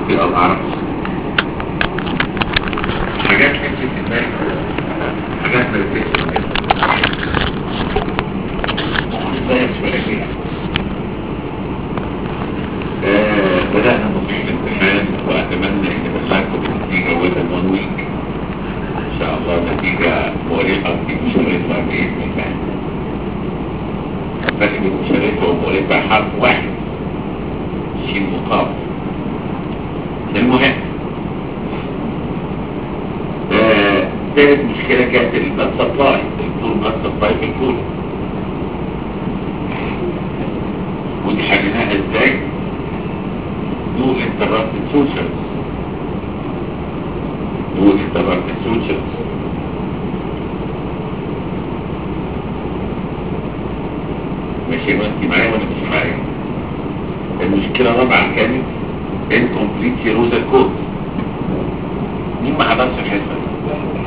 ممكن او معرفش حاجات تمشي في دماغي حاجات ما بتمشيش في دماغي ازاي شوية كده آه، بدأنا نصيح الامتحان وأتمنى إن بلغكم بالنتيجة within one week إن شاء الله نتيجة مؤلمة في مشاركة بإذن الله فرق بين مشاركة ومؤلمة حرف واحد شيء مقام المهم آه، ثالث مشكلة كانت الماد سبلاي الكول ماد سبلاي في الكول ودي حليناها ازاي؟ no interrupted sutures no interrupted sutures ماشي ما انت معايا ولا مش معايا المشكلة الرابعة كانت incomplete serosal code مين ما حضرش الحصة دي؟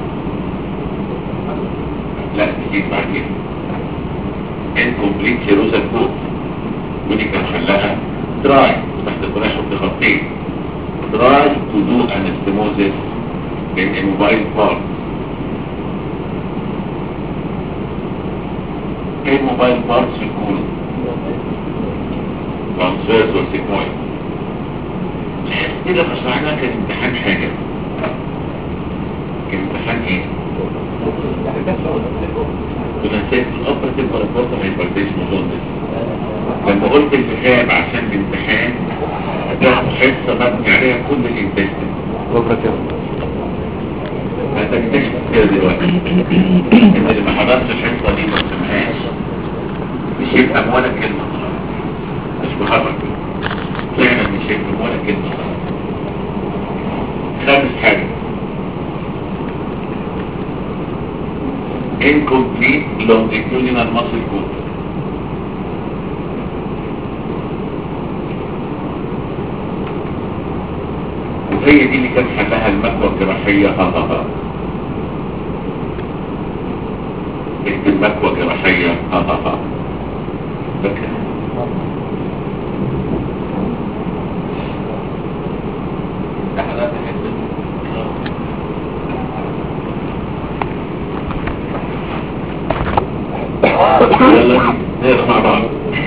لا نسيت بعد كده incomplete serosal code ودي كان حلها try تحت القناش بخطين try to do anastomosis in a mobile part ايه الموبايل بارتس في الكولون transverse والسيكمويد كده فشرحنا كان امتحان حاجة كان امتحان ايه؟ كنا نسيت الأوبرتيف ولا البورتال هايبرتيشن جوندس لما قلت الغياب عشان الامتحان ده حصة مبني عليها كل الانتستين كوبراتيف هتكتشف كده دلوقتي ان اللي ما حضرش الحصة دي ما سمعهاش مش يفهم ولا كلمة خالص مش بهرج فعلا مش يفهم ولا كلمة خالص خامس حاجة incomplete longitudinal muscle group وهي دي اللي كان حلها المكوى الجراحية ها ها ها اكتب المكوى الجراحية ها ها ها فاكر ده حضرتك حتة يلا نقرا مع بعض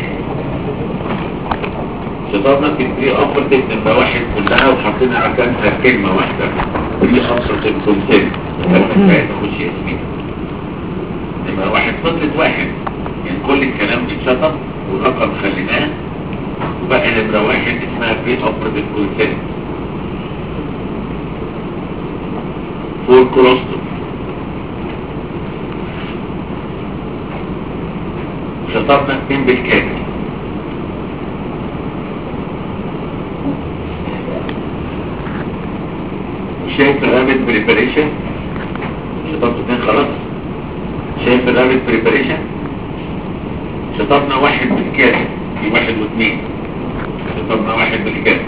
شطارنا في بري اوبرتيف نمرة واحد كلها وحطينا مكانها كلمة واحدة بري اوبرتيف كونسنت كلمة بعيد تخش اسميها نمرة واحد فضلت واحد يعني كل الكلام اتشطب والرقم خليناه وبقى نمرة واحد اسمها بري اوبرتيف كونسنت فور كولوستوم شطرنا اتنين بالكامل شايف الرابط بريباريشن شطرت اتنين خلاص شايف الرابط بريباريشن شطرنا واحد بالكامل في واحد واثنين شطرنا واحد بالكامل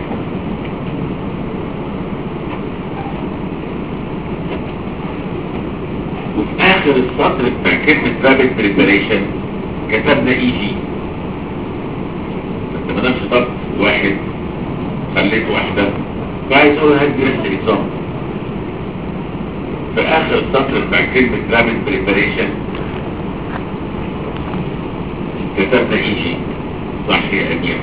وفي اخر السطر بتاع كلمة رابط بريباريشن كتبنا اي جي انت ما دام شطرت واحد خليت واحدة فعايز اقول هدي نفس الاكزام في اخر السطر بتاع كلمة رابط بريباريشن كتبنا اي جي صح يا امير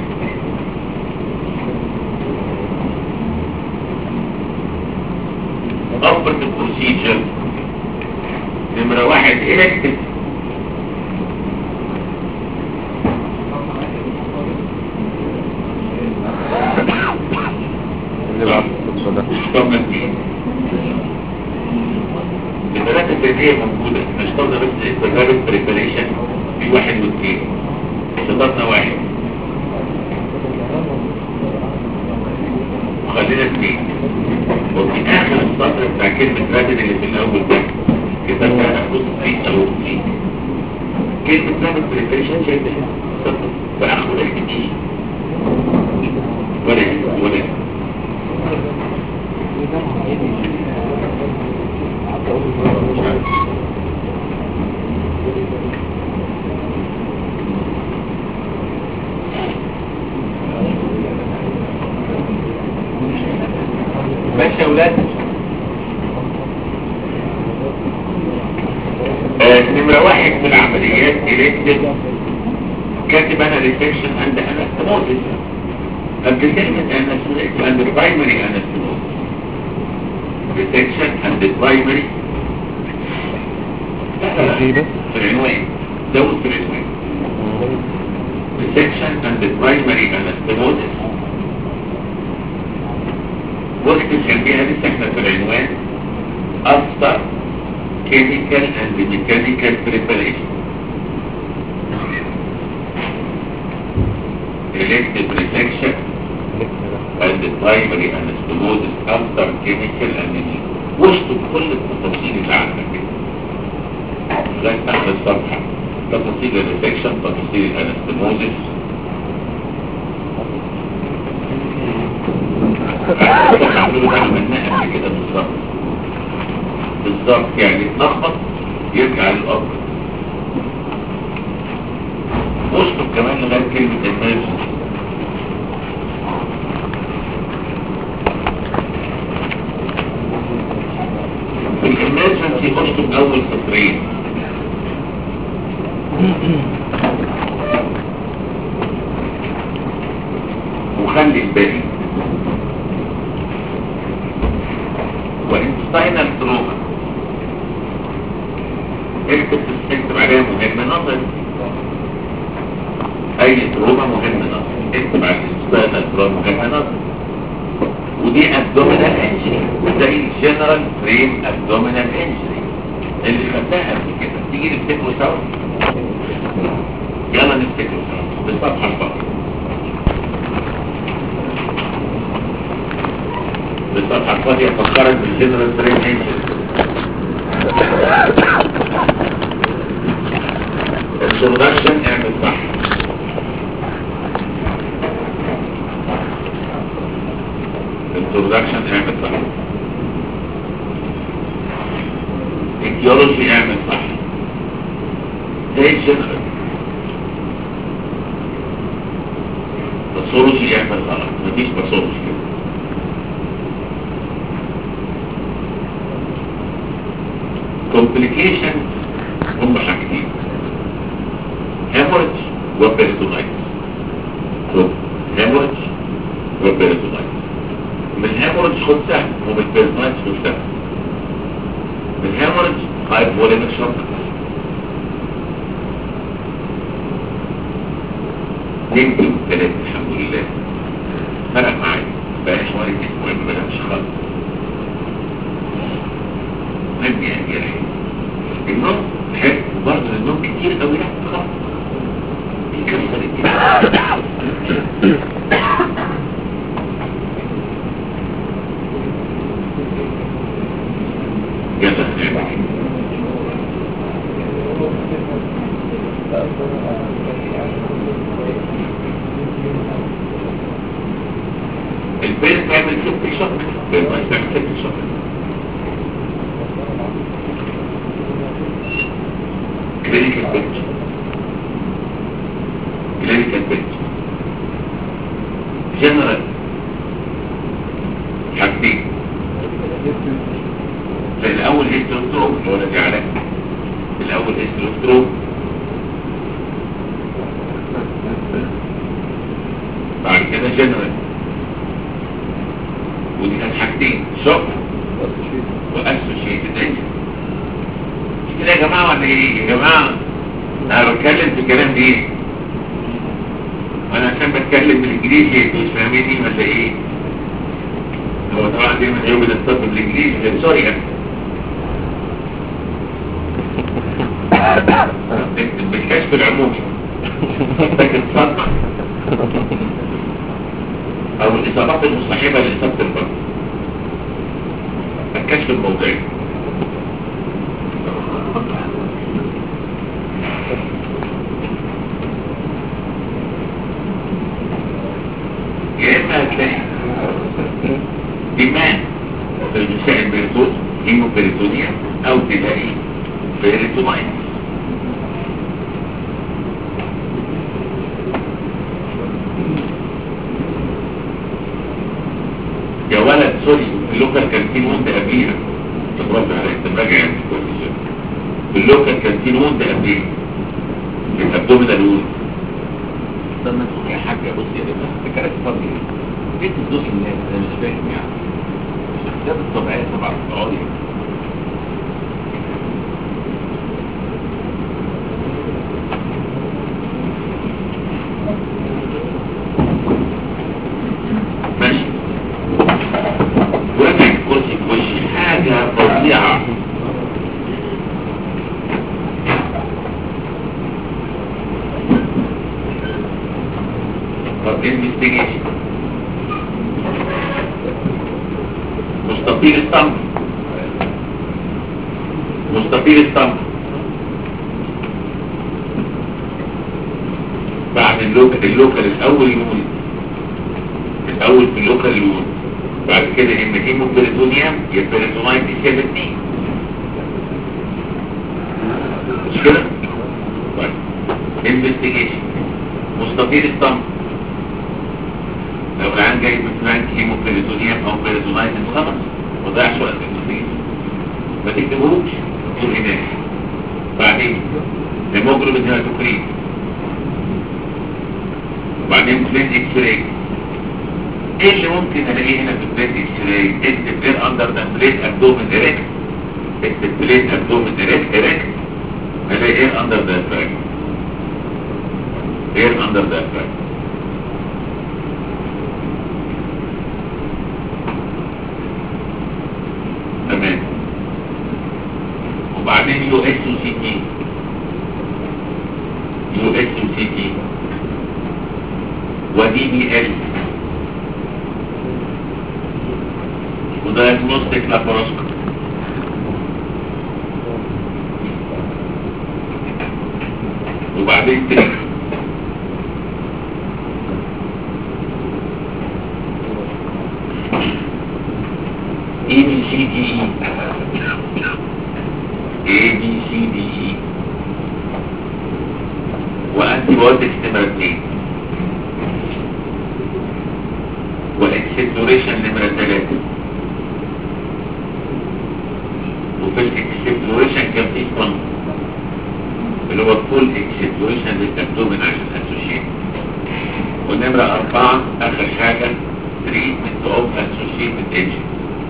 افضل البروسيجر نمرة واحد الكتف اللي بعد اتفضل اشتغلنا اثنين الثلاثة البداية موجودة احنا اشتغلنا بس البرنامج بريباريشن في واحد واثنين اشتغلنا واحد وخلينا اثنين وفي اخر السطر بتاع كلمة رابد اللي في الاول ده كتبنا هنخص فيه او فيه كلمة رابد بريباريشن شايف السطر فاخره اكتب ايه ولا ولا ماشي يا ولاد آه، نمرة واحد في العمليات إلكتد كاتب أنا ريسكشن عند أنستموزيس قبل كلمة أنستموزيس عند برايمري أنستموزيس ريسكشن عند برايمري في بس في العنوان زود في العنوان resection and the primary anastomosis واكتب جنبيها لسه احنا في العنوان after chemical and mechanical preparation elective resection and the primary anastomosis after chemical and mechanical واشتم كل التفاصيل اللي عندك كده لغايه تحت الصفحه تفاصيل الريسكشن تفاصيل الانستموزيس عملوا ده عملناه قبل كده بالظبط بالظبط يعني اتلخبط يرجع للأرض وصلوا كمان لغاية كلمة emergency في الامرجنسي اشطب اول سطرين وخلي الباقي وانستاينر تروما اكتب اكتب عليها مهم نظر اي تروما مهم نظر اكتب على الانستاينر تروما مهم نظر ودي ابدومينال انجري زي الجنرال فريم ابدومينال انجري اللي خدناها قبل كده تيجي نفتكره سوا يلا نفتكره سوا بالصفحه الفاضيه بالصفحه الفاضيه فكرت بالجنرال فريم انجري الانترودكشن اعمل صح introduction اعمل صح etiology اعمل صح زي الجنرال باثولوجي اعمل غلط مفيش باثولوجي كده complications هم حاجتين hemorrhage وبيريتونايتس hemorrhage وبيريتونايتس من هيموريدج خد سهم ومن بيرنايتس خد سهم من هيموريدج هاي فوليميك شوك نمت ثلاثة الحمد لله فرق معايا بقى حوالي اسبوعين ما بنامش خالص مهم يعني يا ريت النوم حلو وبرضه النوم كتير قوي لا خالص بيكسر الدنيا يلا نعمل البيت تعمل ست شهر البيت تعمل ست شهر كلينيكال بيت كلينيكال بيت جنرال حاجتين فالأول هيستروستروم هو الذي عليك الأول هيستروستروم بعد كده جنرال ودي كانت حاجتين شوك واسوشيتد انجل مش كده يا جماعة ولا ايه يا جماعة انا بتكلم في كلام ايه وانا عشان بتكلم بالانجليزي انتوا مش فاهميني ولا ايه هو طبعا دايما يوم الطب بالانجليزي سوري انا بالكشف العمومي لكن صدق او الاصابات المصاحبة لاصابة البطن الكشف الموضعي يا اما هتلاقي دماء في الغشاء البريتون هيموبريتونيا او تلاقي بيريتونايتس يا ولد سوري اللوكال كان في وند قبليها برافو عليك انت مراجع يعني كويس جدا. اللوكال كان في وند قبليها الابدومينال وند طب ما تقول يا حاجه بص يا باشا فكرت فاضيه ليه تدوس الناس انا مش فاهم يعني الشخصيات الطبيعيه طبعا الطبيعيه ماشي وقع الكرسي في وشي حاجة فظيعة طب انفستيجيشن مستطيل الصمت مستطيل الصمت بعد اللوكال اللوكال الاول يقول الاول في اللوكال يقول بعد كده ان هيمو بريتونيوم يا بريتونايتي 70 مش كده؟ طيب انفستيجيشن مستطيل الصمت لو العيان جاي من فرانك هيمو بريتونيوم او بريتونايتس خلاص ما ضيعش وقت انفستيجيشن ما تكتبوش تقول هناك بعدين هيموجلوبين هيماتوكريت وبعدين بلين اكس راي ايه اللي ممكن الاقيه هنا في البلين اكس راي اكتب اير اندر ذا بلين ابدومن اريكت اكتب بلين ابدومن اريكت اريكت الاقي اير اندر ذا فراج اير اندر ذا فراج تمام وبعدين يو اس و سي تي يو اس و سي تي ودي بي ال ودايجنوستيك لاباروسكوبي وبعدين تريك اي بي سي دي اي اي بي سي دي اي وانتي بايوتكس نمرة 2 والاكسبلوريشن نمرة 3 وفي الاكسبلوريشن كان في صنف اللي هو فول اكسبلوريشن للابدومين عشان اسوشيت ونمرة أربعة آخر حاجة تريتمنت اوف اسوشيتد ايجنت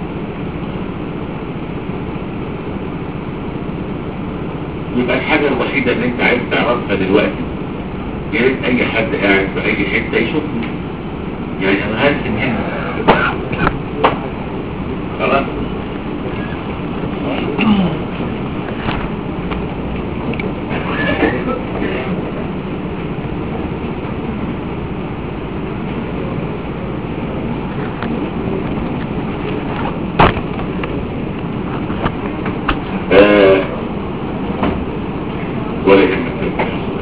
يبقى الحاجة الوحيدة اللي انت عايز تعرفها دلوقتي يا ريت اي حد قاعد في اي حتة يشوفني يعني انا هرسم هنا خلاص آه، ولا يهمك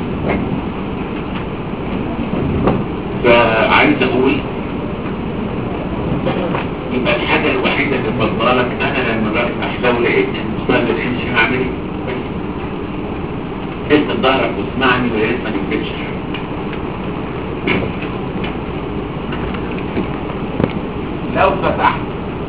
فعايز اقول يبقى الحاجة الوحيدة اللي بفضلها لك انا لما بفتح لو لقيت انتصال للانش هعمل ايه بس انت ظهرك واسمعني ويا ريت ما تكتبش حاجة لو فتحت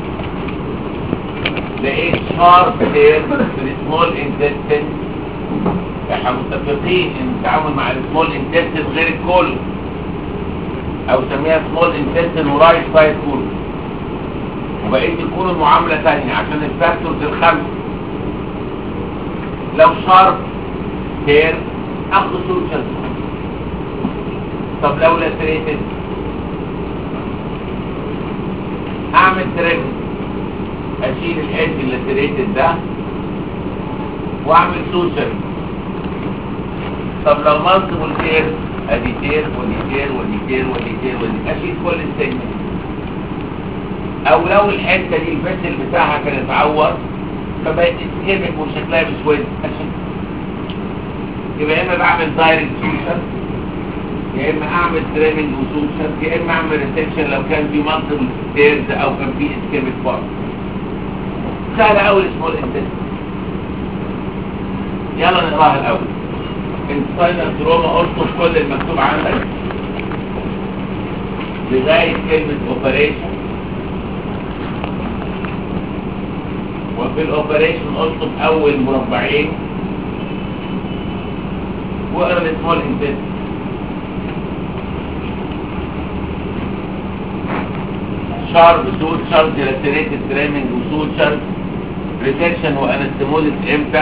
لقيت شارب هير في السمول انتستين احنا متفقين ان التعامل مع السمول انتستين غير الكل او سميها سمول انتستين ورايت سايد كول وبقيت الكول معاملة تانية عشان الفاكتورز الخمسة لو شارب هير اخد سولوشن طب لو لاتريتد اعمل تريد اشيل الادج اللاتريتد ده واعمل سوشن طب لو مالتيبل تير ادي تير ودي تير ودي تير ودي تير ودي اشيل كل السيجمنت او لو الحته دي الفشل بتاعها كان اتعور فبقت اسكيمك وشكلها مسود اشيل يبقى يا اما بعمل دايركت سوشن يا اما اعمل تريمنج وسوشن يا اما اعمل ريسكشن لو كان في مالتيبل تيرز او كان في اسكيمك بارت سهله قوي السمول انتست يلا نقراها الاول انتستاينال تروما ارصد كل المكتوب عندك لغايه كلمه اوبريشن وفي الاوبريشن اشطب اول مربعين واقرا السمول انتست شارب سود شارب ديلاتريتد تريمنج وسود شارب ريسكشن وانستموليس امتى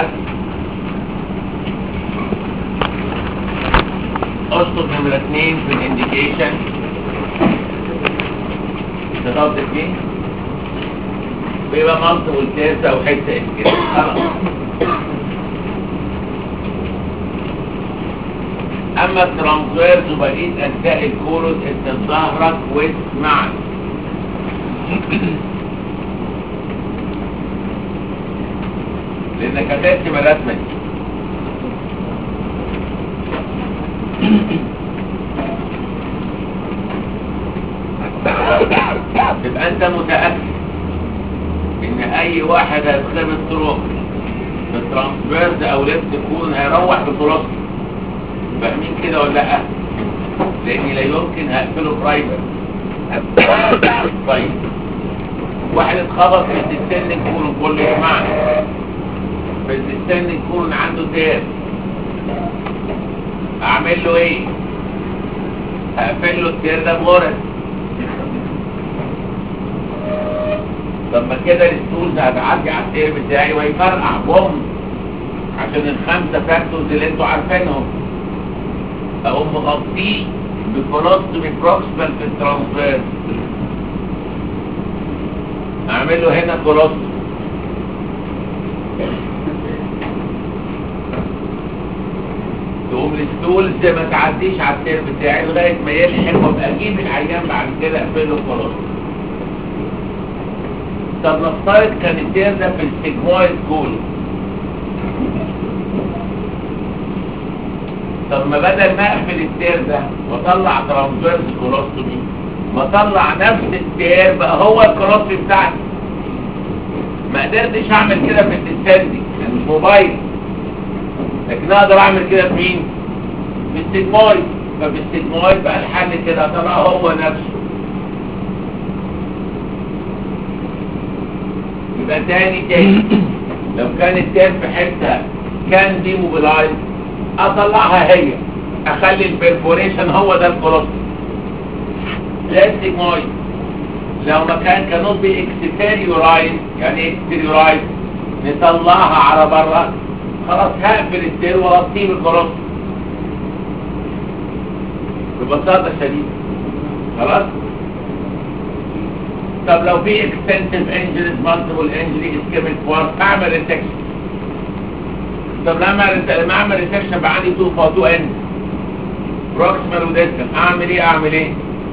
اشطب نمرة اتنين في الانديكيشن تضبط فيه بيبقى منطق والتاسع وحته كده خلاص اما الترانسفيرز وبقيه اجزاء الكولوس انت ظهرك واسمعك لانك هترسم الرسمه دي تبقى انت متاكد ان اي واحد هيتخبط طرق في الترانسفيرز او لبس يكون هيروح بفلوسه فاهمين كده ولا لا لاني لا يمكن هقفله برايفت طيب واحد اتخبط في الدستان الكولون كله يسمعني في الدستان الكولون عنده تاب اعمل له ايه هقفل له التير ده بغرز طب ما كده الستولز هتعدي على التير بتاعي ويفرقع بوم عشان الخمسه فاكتورز اللي انتوا عارفينهم اقوم مغطيه بكولوستومي بروكسيمال في الترانسفير اعمل له هنا كولوستومي تقوم الستولز ما تعديش على التير بتاعي لغايه ما يلحق وابقى اجيب العيان بعد كده اقفل له كولوستومي طب نفترض كان التير ده في السيجمويد كولوم طب ما بدل ما اقفل التير ده واطلع ترانسفيرس كولوستومي ما اطلع نفس التير بقى هو الكولوستومي بتاعتي ما قدرتش اعمل كده في الديسندنج لان مش موبايل لكن اقدر اعمل كده في مين؟ في السيجمويد ففي السيجمويد بقى الحل كده اطلعه هو نفسه يبقى تاني تاني لو كان التير في حته كان دي موبيلايز اطلعها هي اخلي البرفوريشن هو ده الكولوستوم لا السيجمويد لو ما كان كانوت بي اكستيريورايز يعني اكستيريورايز نطلعها على بره خلاص هقفل التير واغطيه بالكولوستوم ببساطه شديده خلاص طب لو في اكستنسيف انجريز مالتيبل انجري اسكيميك فورس اعمل ريسكشن طب لما لما اعمل ريسكشن بقى عندي 2 فور 2 اند بروكسيمال وديستال اعمل ايه اعمل ايه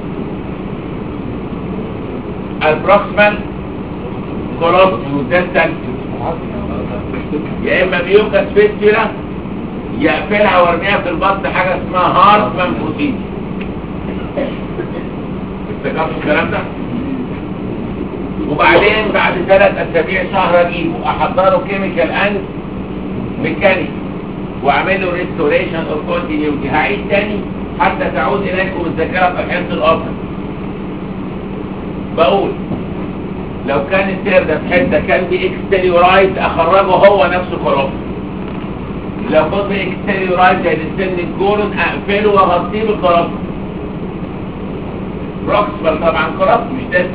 البروكسيمال كولوستومي والديستال يا اما بيوكس فيستولا يقفلها وارميها في البطن حاجه اسمها هارتمان بروتين افتكرتوا الكلام ده وبعدين بعد ثلاث اسابيع شهر اجيبه احضره كيميكال اند ميكانيك واعمل له ريستوريشن اوف كونتينيوتي هعيد تاني حتى تعود اليكم الذاكره في الحصه الافضل بقول لو كان التير ده في حته كان باكستيريورايز اخرجه هو نفسه خلاص لو كنت باكستيريورايز زي السن الجولن اقفله واغطيه بالخلاص بروكسبال طبعا خلاص مش ده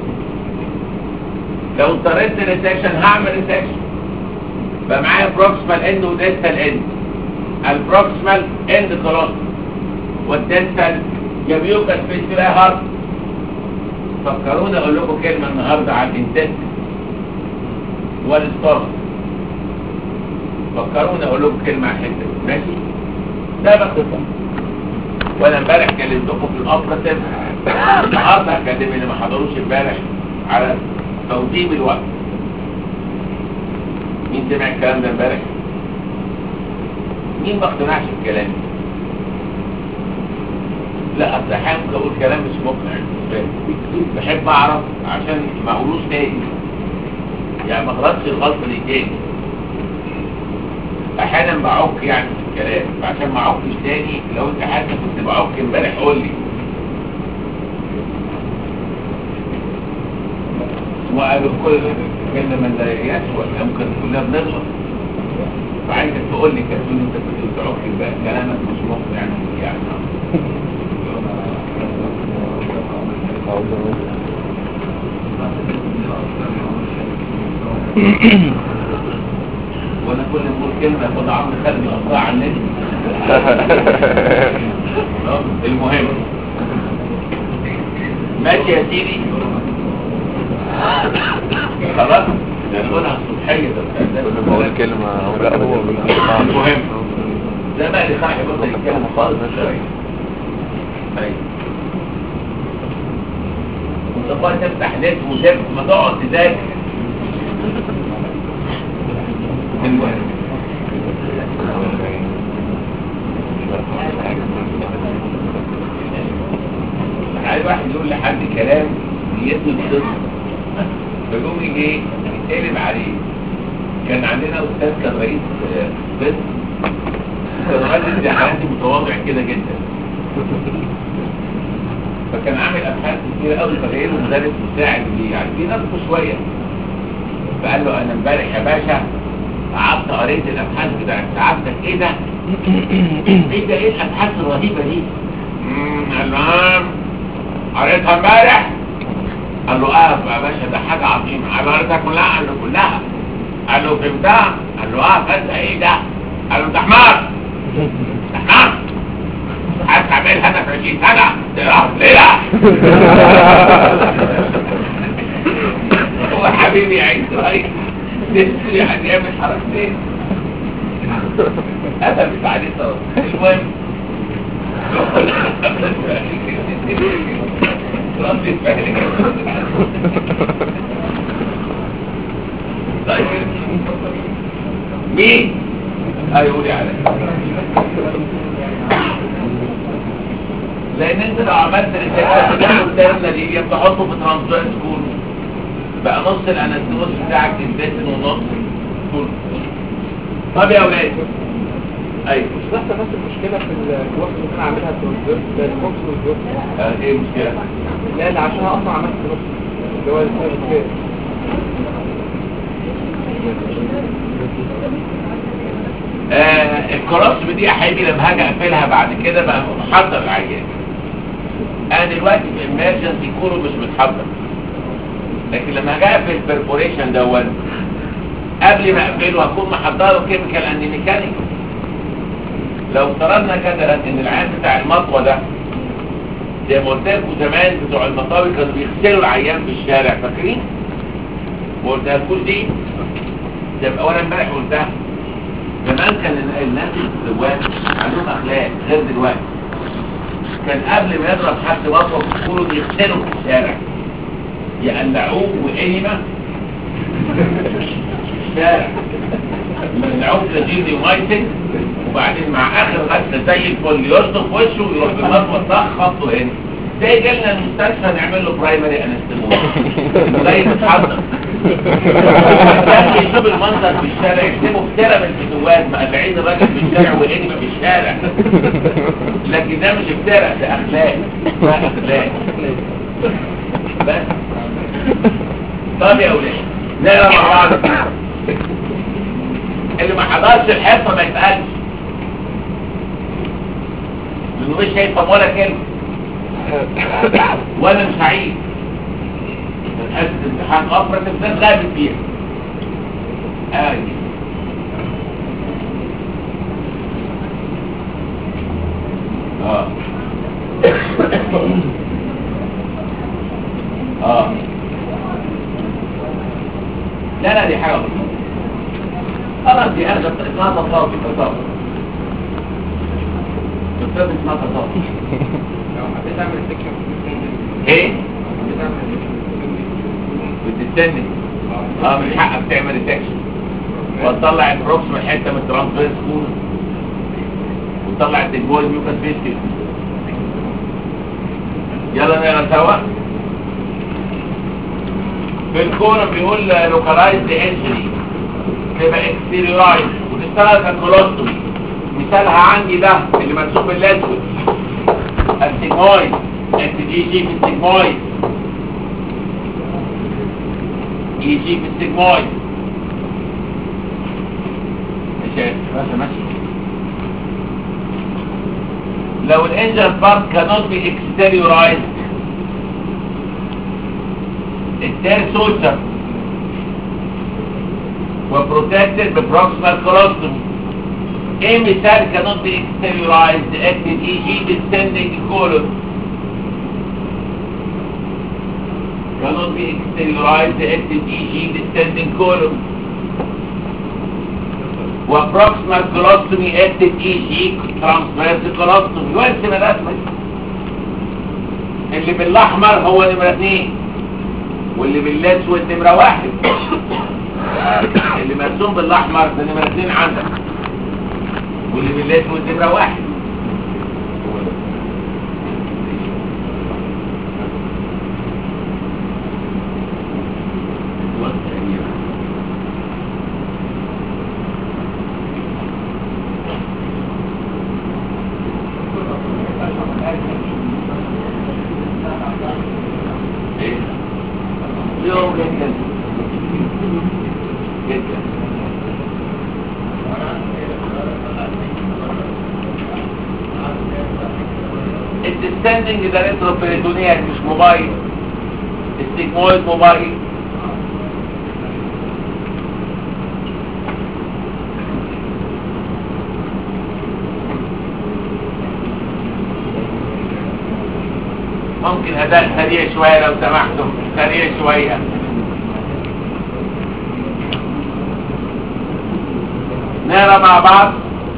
لو اضطريت ريسكشن هعمل ريسكشن بقى معايا بروكسمال اند وديستال اند البروكسمال اند خلاص والديستال يبيوكس في استلاء هارت فكروني اقول لكم كلمه النهارده عن الانتست والستورم فكروني اقول لكم كلمه عن الحته دي ماشي ده باختصار وانا امبارح كلمتكم في الاوبراتيف النهارده هكلم اللي ما حضروش امبارح على توظيف الوقت مين سمع الكلام ده امبارح مين ما اقتنعش بكلامي لا اصل احيانا ممكن اقول كلام مش مقنع بحب اعرف عشان ما اقولوش تاني يعني ما غلطش الغلطه دي تاني احيانا بعك يعني في الكلام فعشان ما اعكش تاني لو انت حاسس كنت بعك امبارح قول لي وقالوا كل كلمة من لا يسوى يمكن كلنا بنغلط فعايزك تقول لي كتقول انت كنت بتعك بقى كلامك مش مقنع يعني وانا كل ما اقول كلمه ياخد عمرو خالد يقطعها على النت المهم ماشي يا سيدي خلاص نقولها الصبحيه ده كل ما اقول كلمة أو لا هو المهم ده بقى اللي خلق يبطل يتكلم خالص شويه أيوة. انت بقى تفتح نت وتفتح ما تقعد تذاكر المهم عايز واحد يقول لحد كلام نيته الصدق فيقوم يجي ايه يتقلب عليه كان عندنا استاذ كان رئيس آه، قسم كان راجل زي حالاتي متواضع كده جدا فكان عامل ابحاث كتير قوي فجاي له مدرس مساعد ليه يعني في نفسه شويه فقال له انا امبارح يا باشا قعدت قريت الابحاث بتاعت سعادتك ايه ده؟ ايه ده ايه الابحاث الرهيبه دي؟ مم، قال له ها قريتها امبارح؟ قال له اه يا باشا ده حاجه عظيمه قال له قريتها كلها؟ قال له كلها قال له فهمتها؟ قال له اه فهمتها ايه ده؟ قال له انت حمار انت حمار هتعملها انا في 20 سنه تقراها في ليله هو حبيبي يا عيد رأيك نفسه يعني يعمل حركتين أنا مش عليه صوت المهم رد الفعل طيب مين؟ هيقولي عليك لان انت لو عملت الرسالة اللي قدامنا دي يبقى تحطه في ترانسفير سكول بقى نص الانستوس بتاعك تثبت ونص كله طب يا اولاد ايوه مش بس نفس المشكلة في الوقت اللي انا عاملها في الوقت ده البوكس والبوكس آه، ايه المشكله لا اللي عشان اصلا عملت نص اللي هو الكير آه الكراسم دي يا حبيبي لما هاجي اقفلها بعد كده بقى محضر العيان انا دلوقتي في امرجنسي كله مش متحضر لكن لما هاجي اقفل البرفوريشن دوت قبل ما اقفله هكون محضره كيميكال اند ميكانيكال لو افترضنا كده ان العيان بتاع المطوه ده زي ما قلت لكم زمان بتوع المطاوي كانوا بيغسلوا العيان في الشارع فاكرين؟ ما قلتهالكوش دي زي ما اول امبارح قلتها زمان كان الناس الزوات عندهم اخلاق غير دلوقتي كان قبل ما يضرب حد مطوه في الكورة يغسلوا في الشارع يقلعوه وانما الشارع يقلعوه كجيل يمايتك وبعدين مع اخر غسله زي الفل يشطف وشه ويروح بالمطوه صح خبطه هنا ده جالنا المستشفى نعمل له برايمري انستموس زي متحضر كان يشوف المنظر في الشارع يكتبوا افترى من الفتوات مقلعين الراجل في الشارع وانما في الشارع لكن ده مش افترى ده اخلاق ده اخلاق بس طب يا اولاد نقرا مع بعض اللي ما حضرش الحصه ما يسالش لانه مش هيفهم ولا كلمه وانا مش هعيد حته امتحان افرق الانسان غابت فيها آه. اه اه لا لا دي حاجه بسيطه خلاص دي هذا اسمها تصاوي تصاوي دكتور اسمها تصاوي لو حبيت اعمل سكشن ايه حبيت اعمل بتستني اه من حقك تعمل ديتكشن وتطلع البروكسيمال حته من الترانسفير سكول وتطلع التجوال ميوكاس فيسكل يلا نقرا سوا في الكورة بيقول لوكالايزد انجري تبقى اكستيريورايز وتشتغل كالكولوستومي مثالها عندي ده اللي مرسوم بالاسود السيجمويد انت دي جي في السيجمويد اي جي في السيجمويد ماشي ماشي ماشي لو الانجر بارت cannot be exteriorized التير سوشر وبروتكتد ببروكسيمال كولوستومي ايه مثال cannot be exteriorized active EG descending colon cannot be exteriorized active EG descending colon وبروكسيمال كولوستومي active EG transverse colostomy وارسم الرسمة دي. اللي بالاحمر هو نمرة اتنين واللي بالاسود نمرة واحد اللي مرسوم بالاحمر ده نمرة اتنين عندك واللي بالاسود نمرة واحد إيه؟ يوم جدا جدا الديستندنج ده ريتروبيريتونيال مش موبايل السيجمويد موبايل ممكن اداء سريع شويه لو سمحتم سريع شويه نقرا مع بعض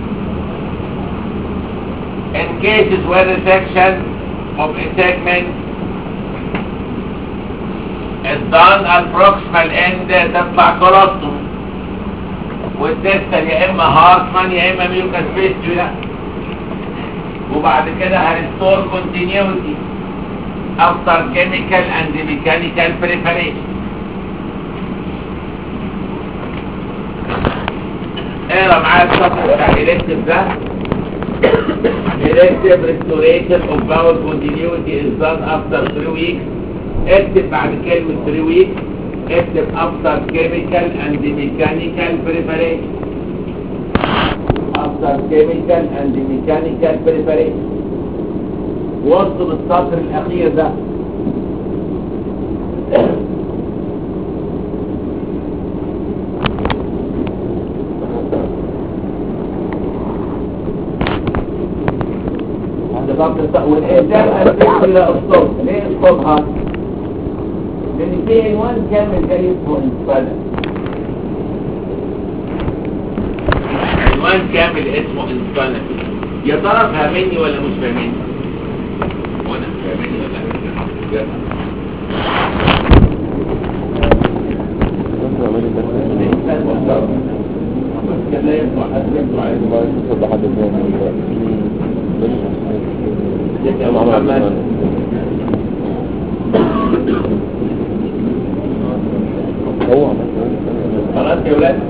in cases where the section of a segment is done at proximal end تطلع كولوستوم والدستر يا اما هارتمان يا اما ميوكاس فيستولا وبعد كده هنستور continuity after chemical and mechanical preparation اقرا معايا السطر بتاع elective ده elective restoration of bowel continuity is done after 3 weeks اكتب بعد كلمة 3 weeks اكتب after chemical and mechanical preparation after chemical and mechanical preparation وصل السطر الاخير ده عند سطر السطر والإنسان أرجع إلى الصبح ليه الصبح؟ لأن في عنوان كامل جاي اسمه انسبادا عنوان كامل اسمه انسبادا يا ترى فاهميني ولا مش فاهميني؟ وانا فاهميني ولا لا؟ كده ينفع حد ينفع يا محمد هو خلاص يا ولاد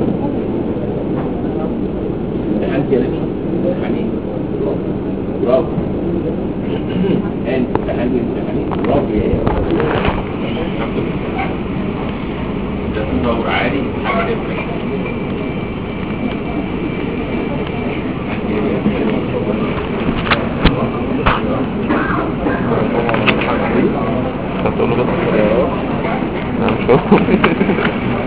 امتحان كده امتحانين برافو انت امتحان امتحانين برافو يا الحمد لله ده تدور عالي حاجه تفرق هتقول له بس انا مش فاهم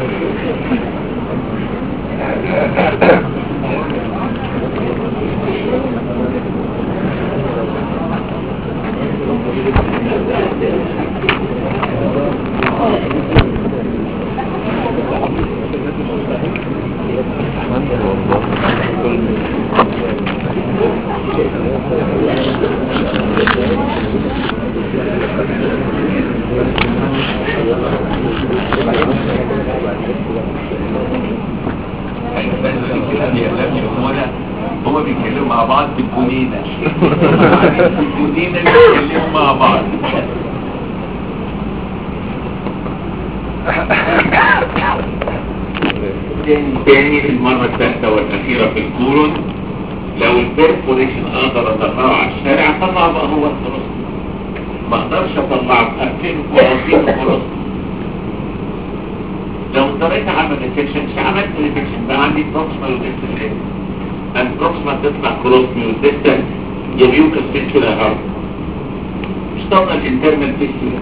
هما بيتكلموا مع بعض بالجنينة الجنينة بيتكلموا مع بعض تاني تاني في المرة الثالثة والأخيرة في الكولون لو البرفوريشن أقدر أطلعه على الشارع أطلعه بقى هو الخلاص ما أقدرش أطلعه أقفله وأقفله خلاص انفكشن مش عملت انفكشن بقى عندي بروكسمال وديستال ايه البروكسمال تطلع كروسمي والديستال يبيوكس فيستولا هارد مش طبعا الانترنال فيستولا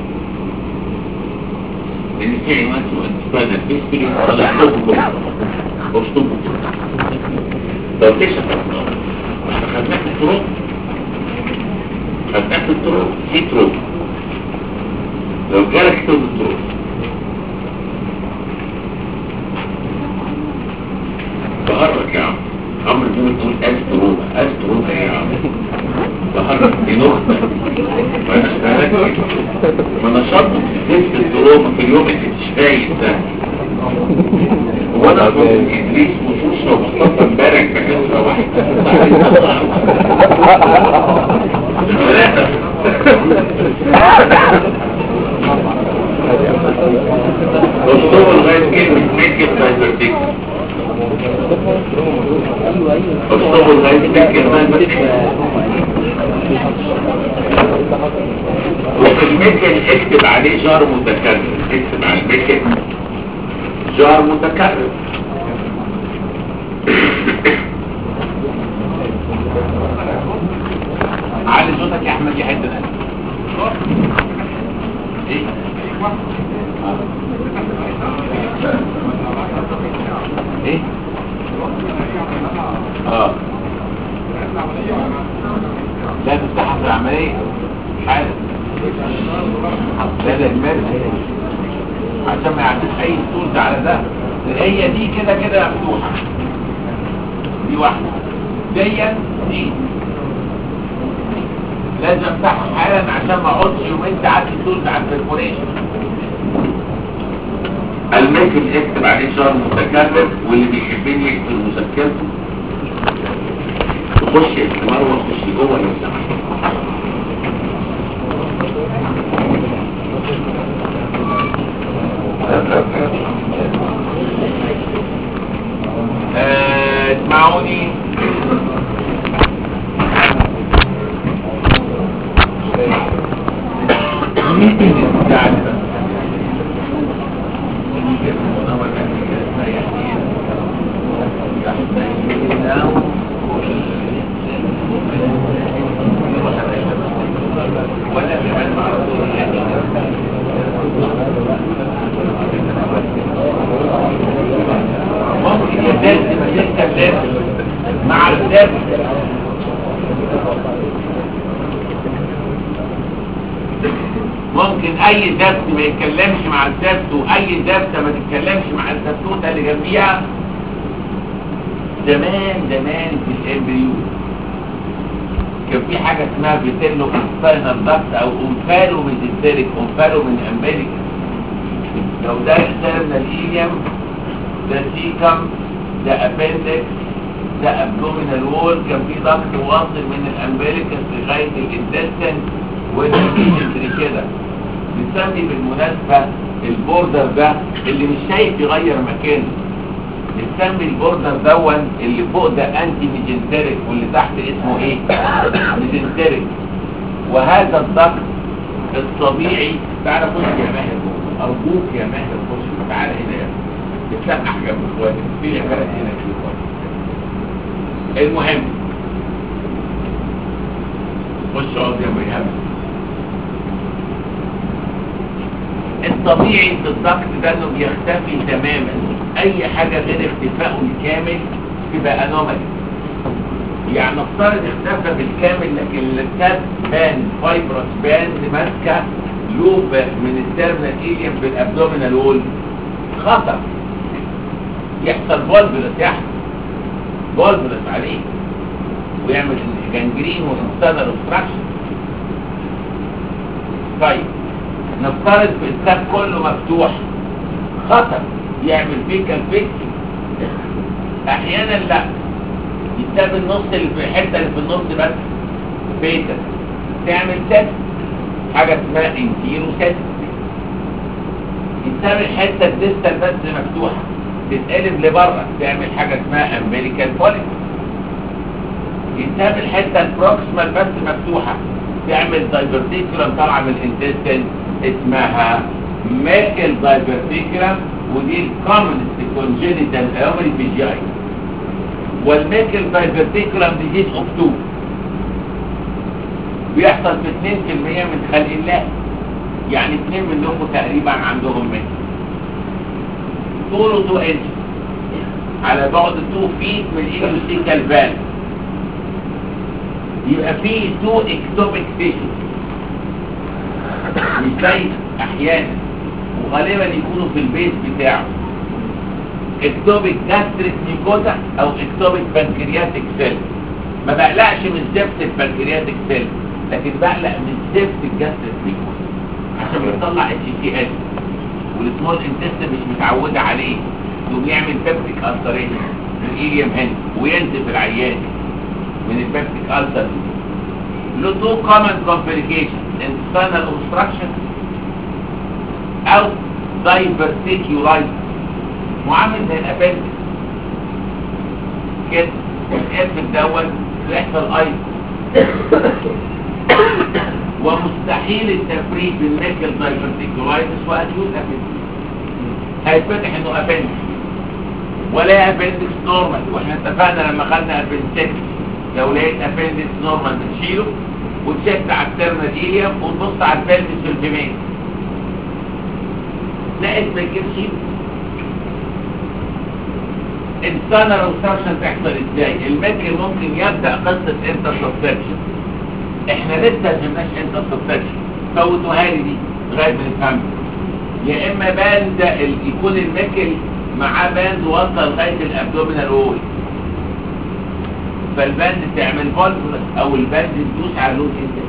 لان في عنوان اسمه انترنال فيستولا طلع حبه اشطبه طب ليش خدناه؟ احنا خدناه في الطرق خدناه في الطرق في طرق لو جالك كتب الطرق بهرك يا عم عمرو بن تقول استروما استروما يا عم بهرك دي نقطة وانا اشتغلت ما انا شرط تست التروما في اليوم اللي مش فايت ده وانا كنت ادريس وشوشة ومصطفى امبارح في حصة واحدة وصلوا لغاية كلمة ميكل دايفرتيك وصلوا لغاية ميكل دايفرتيك وفي الميكل اكتب عليه جار متكرر اكتب على الميكل جار متكرر علي صوتك يا احمد يا حته ايه ايه اه لا تفتحها في العملية حالا لا ده المرسي عشان ما يعديش اي ستولز على ده هي دي كده كده مفتوحة دي واحدة دي دي لازم افتحها حالا عشان ما اقعدش يومين تعدي ستولز على البرفوريشن الممكن يكتب عليه شهر متكرر واللي بيحبني يكتب مذكرته تخش استمار وتخش جوه لو سمحت آه، اسمعوني ممكن يزداد بستة لازم مع الزاد ممكن اي دبت ما يتكلمش مع الدبت واي دبتة ما تتكلمش مع الدبتوتة اللي جنبيها زمان زمان في الامبريو كان في حاجة اسمها فيتيلو انستاينر دكت او انفالو ميزيتيريك انفالو من امريكا لو ده الترمينال ايليوم ده سيكم ده ابندكس ده ابدومينال وول كان في ضغط واصل من الامبريكس لغايه الانتستين والانتستين كده بنسمي بالمناسبه البوردر ده اللي مش شايف يغير مكانه بنسمي البوردر دون اللي فوق ده انتي ميجنتريك واللي تحت اسمه ايه ميجنتريك وهذا الضغط الطبيعي تعالى خش يا ماهر ارجوك يا ماهر خش تعالى هنا يا بتسمح جنب اخواتك في عبارات هنا في اخواتك المهم خش اقعد جنب ايهاب الطبيعي في الضغط ده انه بيختفي تماما اي حاجة غير اختفائه الكامل تبقى انومالي يعني نفترض اختفى بالكامل لكن الكاب بان فايبرس بان ماسكه لوب من الترمينال ايليوم بالابدومينال وول خطر يحصل فولفلس يحصل فولفلس عليه ويعمل جنجرين وانستانر اوبستراكشن طيب نفترض الكاب كله مفتوح خطر يعمل فيكال فيكي احيانا لا يتساب النص اللي في الحته اللي في النص بس بيتا تعمل ست حاجه اسمها انتيرو ست يتساب الحته الديستال بس مفتوحه تتقلب لبره تعمل حاجه اسمها امبليكال بوليك يتساب الحته البروكسمال بس مفتوحه تعمل دايفرتيكولم طالعه من الانتستين اسمها ميكل دايفرتيكولم ودي الكومنست كونجينيتال ايومري في جي اي والميكل فايبرتيكولم ديزيز اوف 2 بيحصل في 2% من خلق الله يعني اثنين منهم تقريبا عندهم ميكل طوله 2 انش على بعد 2 فيت من الايوسيكال فالف يبقى فيه 2 اكتوبيك تيشو مش زي احيانا وغالبا يكونوا في البيت بتاعه اكتوبيك جاستريك نيكوتا او اكتوبيك بنكرياتيك سيل ما بقلقش من زفت البنكرياتيك سيل لكن بقلق من زفت الجاستريك نيكوتا عشان بيطلع اتش تي اس والسمول انتست مش متعوده عليه يقوم يعمل بيبتيك السريشن من الايليوم هنا وينزف العيان من البيبتيك السر له تو كومن كومبليكيشن internal obstruction او diverticulitis معامل زي الابندكس كده الاسم دوت بيحصل ايضا ومستحيل التفريق بين ميكل دايفرتيكولايتس واكيوت ابندكس هيتفتح انه ابندكس ولا ابندكس نورمال واحنا اتفقنا لما خدنا ابندكس لو لقيت ابندكس نورمال بنشيله وتشد على الترنال ايليوم وتبص على البلفس في الجميع لقيت ميكل شيله السانر اوبستراكشن تحصل ازاي الميكل ممكن يبدا قصه انترسبشن احنا لسه ما فهمناش انترسبشن فوتوها لي دي لغايه ما نفهمها يا اما باند ال- يكون الميكل معاه باند واصل لغايه الابدومينال وول فالباند تعمل فولفولس او الباند تدوس على لون انت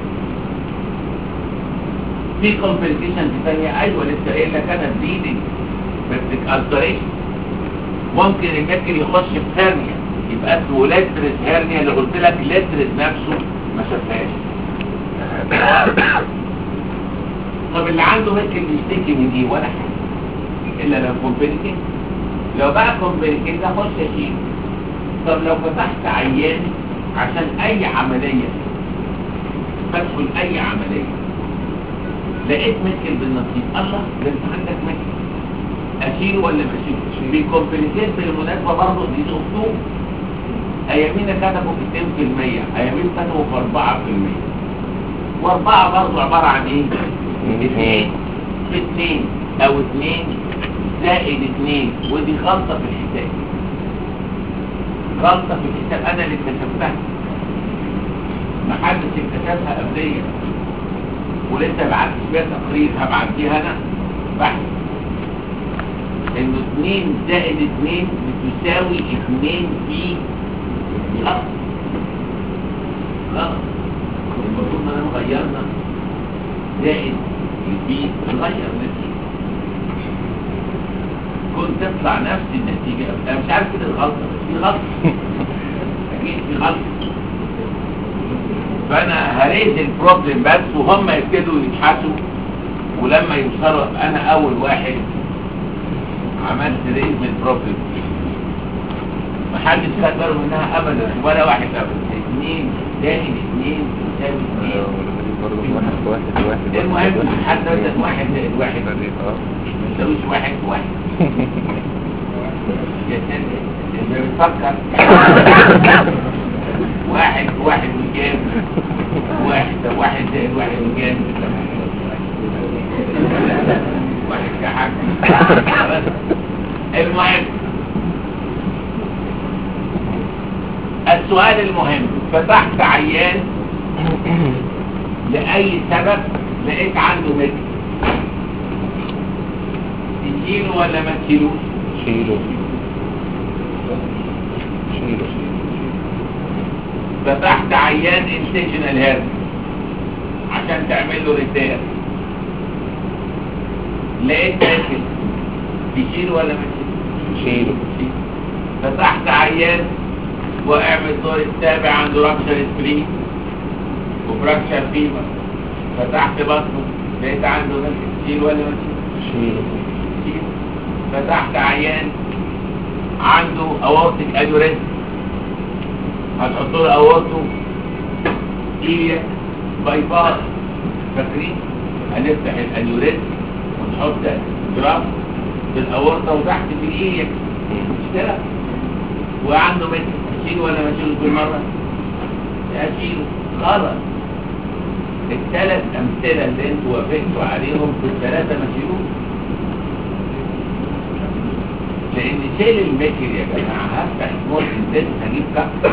في كومبليكيشن ثانيه ايوه لسه قايل لك انا بليدنج بيبتيك التريشن ممكن الميكل يخش في هرنيا يبقى اسمه لترس هرنيا اللي قلت لك لترس نفسه ما شافهاش طب اللي عنده ممكن يشتكي من ايه ولا حاجه الا لو كومبليكيت لو بقى كومبليكيت اخش اشيل طب لو فتحت عيان عشان اي عمليه بدخل اي عمليه لقيت مشكل بالنصيب الله ده انت عندك مشكل اشيله ولا ما اشيله بيكومبليكيت بالمناسبه برضه دي اسلوب ايامين كتبوا في 2% ايامين كتبوا في 4% واربعه برضه عباره عن ايه؟ اثنين في اثنين او اثنين زائد اثنين ودي غلطه في الحساب غلطه في الحساب انا اللي اكتشفتها محدش اكتشفها قبليا ولسه بعت فيها تقرير هبعتيها انا بحث انه 2 زائد 2 بتساوي 2 في غلط غلط المفروض ان انا غيرنا زائد البي نغير النتيجه كنت تطلع نفس النتيجه انا مش عارف كده الغلطه بس في غلطه اكيد في غلطه فانا هريز البروبلم بس وهم يبتدوا يبحثوا ولما يوصلوا أبقى انا اول واحد عملت ريز من البروبلم محدش خد باله منها ابدا ولا واحد ابدا اثنين زائد اثنين يساوي اثنين برضه واحد واحد واحد المهم حتى مثلا واحد زائد واحد اه ما يساويش واحد واحد يا سيدي اللي بيفكر واحد واحد وكام واحد طب واحد زائد واحد وكام واحد كحك المهم السؤال المهم فتحت عيان لأي سبب لقيت عنده متر تشيله ولا ما تشيلوش شيله شيله فتحت عيان انتشنال هيرن عشان تعمل له ريتير لقيت متر تشيله ولا ما تشيلوش شيله فتحت عيان وقع من الدور السابع عنده رابشر سبرين وفراكشر فيبر فتحت بطنه لقيت عنده نفس تشيل ولا ما تشيل شيله تشيل فتحت عيان عنده اورتيك انيوريزم هتحط له اورتو ايليا باي باس فاكرين هنفتح الانيوريزم ونحط جراف في الاورطه وتحت في الايد مش كده وعنده متر اشيله ولا ما اشيله بالمره اشيله خلاص الثلاث امثله اللي انتوا وافقتوا عليهم في الثلاثه ما شيلوش لان شيل المكر يا جماعه هفتح سمول انتست هجيب كف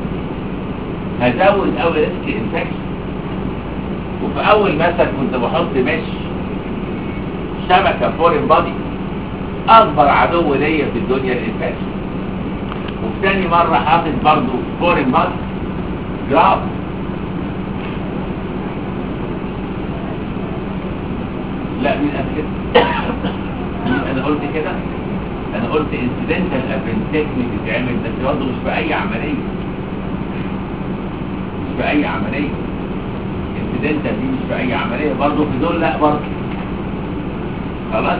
هزود قوي ريسك انفكشن وفي اول مثل كنت بحط مش شبكه فورين بادي اكبر عدو ليا في الدنيا الانفكشن وفي تاني مره حاطط برضه فورين بادي جراف لا مين قال كده مين انا قلت كده انا قلت انسيدنتال ابنتكمي بتتعمل بس برضه مش في اي عمليه مش في اي عمليه انسيدنتال دي مش في اي عمليه برضه في دول لا برضه خلاص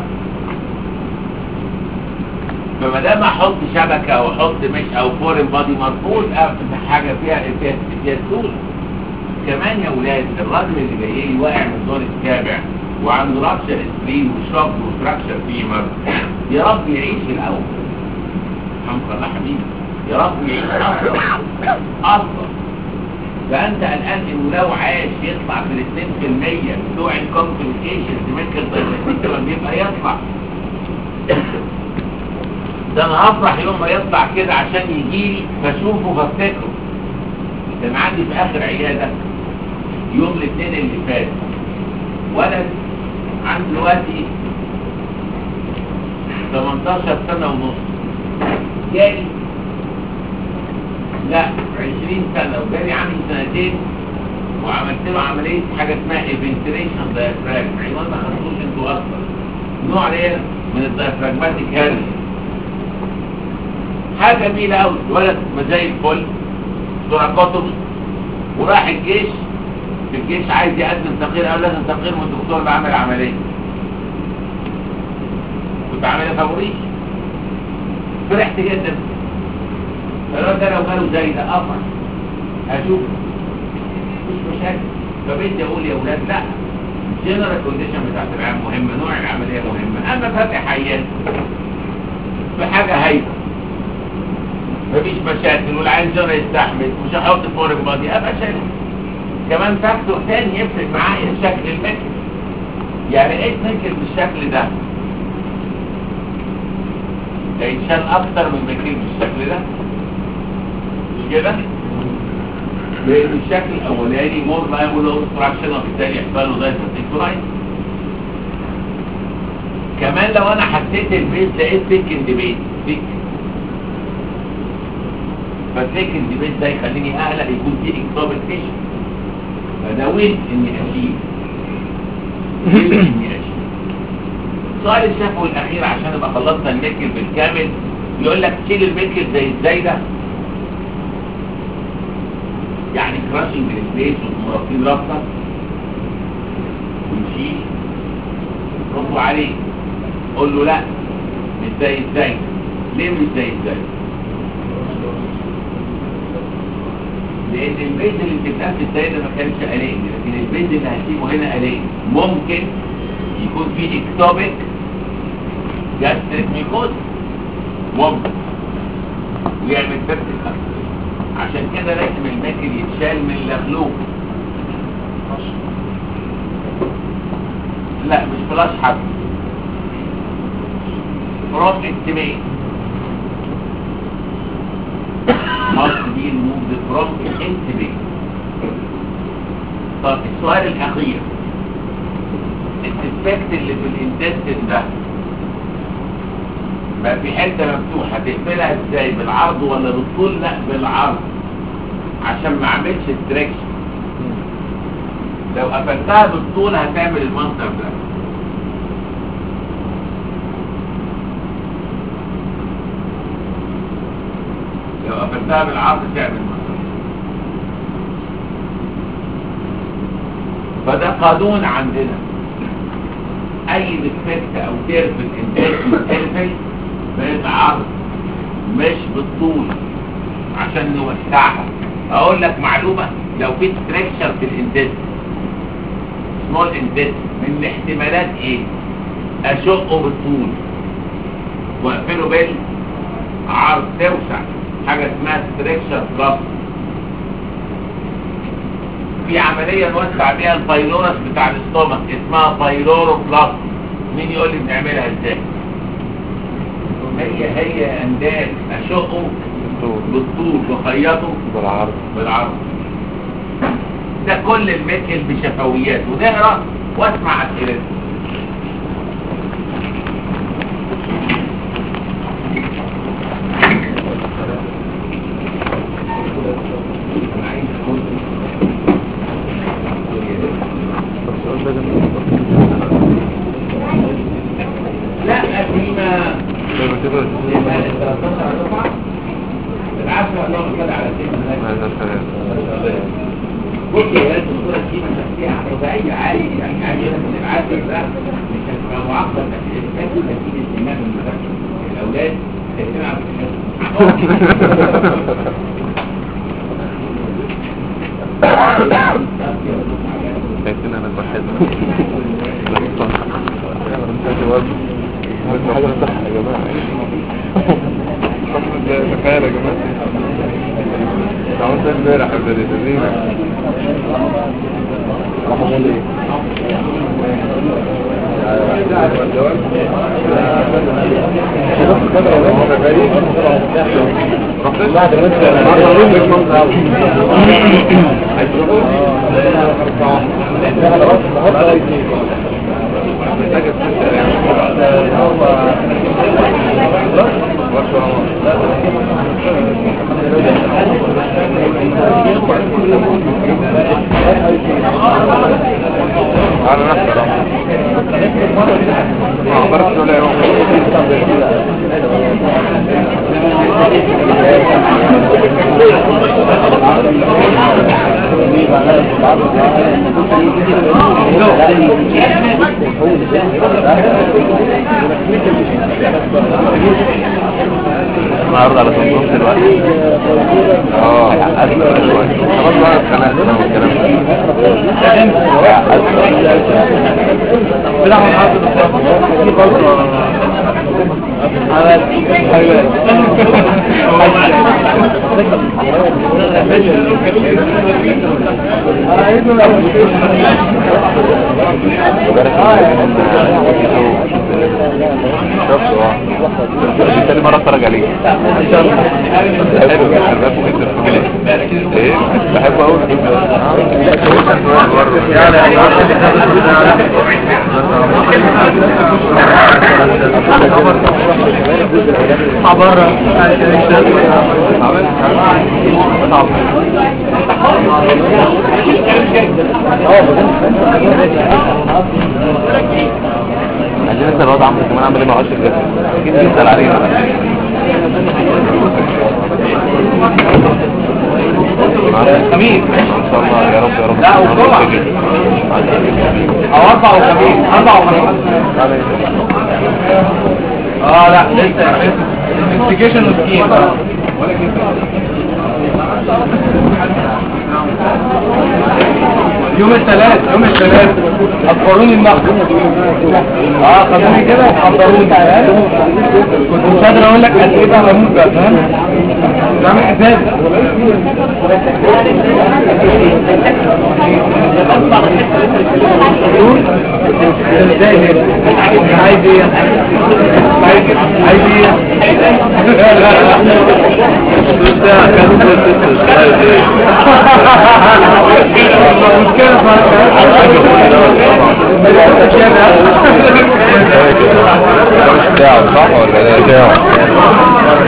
فما دام احط شبكه او احط مش او فورين بادي مرفوض افتح حاجه فيها فيها فيها سهوله كمان يا ولاد الراجل اللي جاي لي واقع من الدور السابع وعنده رابشر سبرين وشوك وفراكشر فيمر يا رب يعيش الاول الحمد لله حبيبي يا رب يعيش اصلا اصلا فانت الان انه لو عاش يطلع في ال 2% بتوع الكومبليكيشنز ممكن لما بيبقى يطلع ده انا هفرح يوم ما يطلع كده عشان يجي لي فاشوفه فافتكره كان عندي في اخر عياده يوم الاثنين اللي فات ولد عنده دلوقتي 18 سنه ونص جالي لا 20 سنه وجالي عندي سنتين وعملت له عمليه حاجه اسمها ايفنتريشن دايفراجم عنوان ما خدتوش انتوا اصلا نوع ايه من الدايفراجماتيك هيرني حاجه جميله قوي الولد ما زي الفل سرقاته وراح الجيش في الجيش عايز يقدم تقرير قال لازم تقرير من الدكتور اللي عمل عمليه كنت عاملها فابوريش فرحت جدا الولد ده لو جاله زي ده افرح اشوف مش مشاكل فبدي اقول يا ولاد لا الجنرال كونديشن بتاعت العام مهمه نوع العمليه مهمه اما فتح حيات في حاجه هايفه مفيش مشاكل والعين جرى يستحمل مش هحط فورك بادي ابقى شايل كمان فاكتور تاني يفرق معايا شكل المكر يعني ايه مكر بالشكل ده هيتشال اكتر من مكر بالشكل ده مش كده لان الشكل الاولاني مور ما يقول له اوبستراكشن وبالتالي يحصل له زي التكتورايت كمان لو انا حسيت البيت لقيت سكن ديبيت سكن فالسكن ديبيت ده يخليني اقلق يكون في اكتوبر فيش فنويت اني اشيل نويت اني اشيل السؤال الشفوي الاخير عشان ابقى خلصنا الميكل بالكامل يقول لك تشيل الميكل زي ازاي ده يعني كراشنج السبيس والمرافقين رابطه ونشيل ردوا عليه قول له لا مش زي ازاي ليه مش زي ازاي لان البيت اللي بتبقى في الدايره ما كانش قليل لكن البيت اللي هسيبه هنا قليل ممكن يكون فيه اكتوبيك جاستريك ميكوز ممكن ويعمل بيرتيك عشان كده لازم الماكل يتشال من اللخلوق لا مش فلاش حد فروم استيميت must be removed from intubate طب السؤال الأخير الديفكت اللي في الانتستين ده بقى في حتة مفتوحة تقفلها ازاي بالعرض ولا بالطول لا بالعرض عشان ما اعملش ستريكشن لو قفلتها بالطول هتعمل المنظر ده لو قفلتها بالعرض تعمل المنظر فده قانون عندنا اي ديفكت او ترفل انتاج ترفل بالعرض مش بالطول عشان نوسعها اقول لك معلومة لو في ستريكشر في الانتست سمول انتست من الاحتمالات ايه اشقه بالطول واقفله بالعرض توسع حاجة اسمها ستريكشر بلس في عملية نوسع بيها البايلورس بتاع الاستومك اسمها بايلورو بلس مين يقول لي بنعملها ازاي هي هي اندال اشقه بالطول وخيطه بالعرض بالعرض ده كل المثل بشفويات ونقرا واسمع اسئلته لا فيما يبقى ال 13 دفعه العشرة اللهم صل على سيدنا النبي بص يا ولاد الصورة دي مساحتها طبيعية عادي يعني عادي من العسل ده مش هتبقى معقدة تاكل نتيجة دماغ المدرسة الأولاد هيكون على لكن انا بحب حاجة صح يا جماعة تخيل يا جماعة انا عملت امبارح يا بلدي تدرينا راح اقول ايه على نفسه ما عبرتش ولا يوم النهارده على صندوق دلوقتي اه عقدت شويه خلاص بقى اتخانقنا والكلام ده شفته تاني مرة اتفرج عليه بحبه بحبه جدا ايه بحبه قوي عايزين نسأل الواد عمرو كمان عمل ايه مع عشر جد اكيد بيسأل علينا خميس ان شاء الله يا رب يا رب لا، والجمعة. او اربع وخميس اربع وخميس اه لا لسه انفستيجيشن وسكيم يوم الثلاث يوم الثلاث اخبروني النقد اه خدوني كده وحضروني كنت مش قادر اقول لك قد ايه بقى بموت بقى فاهم بعمل حساب ازاي هنا عايز ايه عايز عايز ايه ده مش بتاعه صح ولا ده بتاعه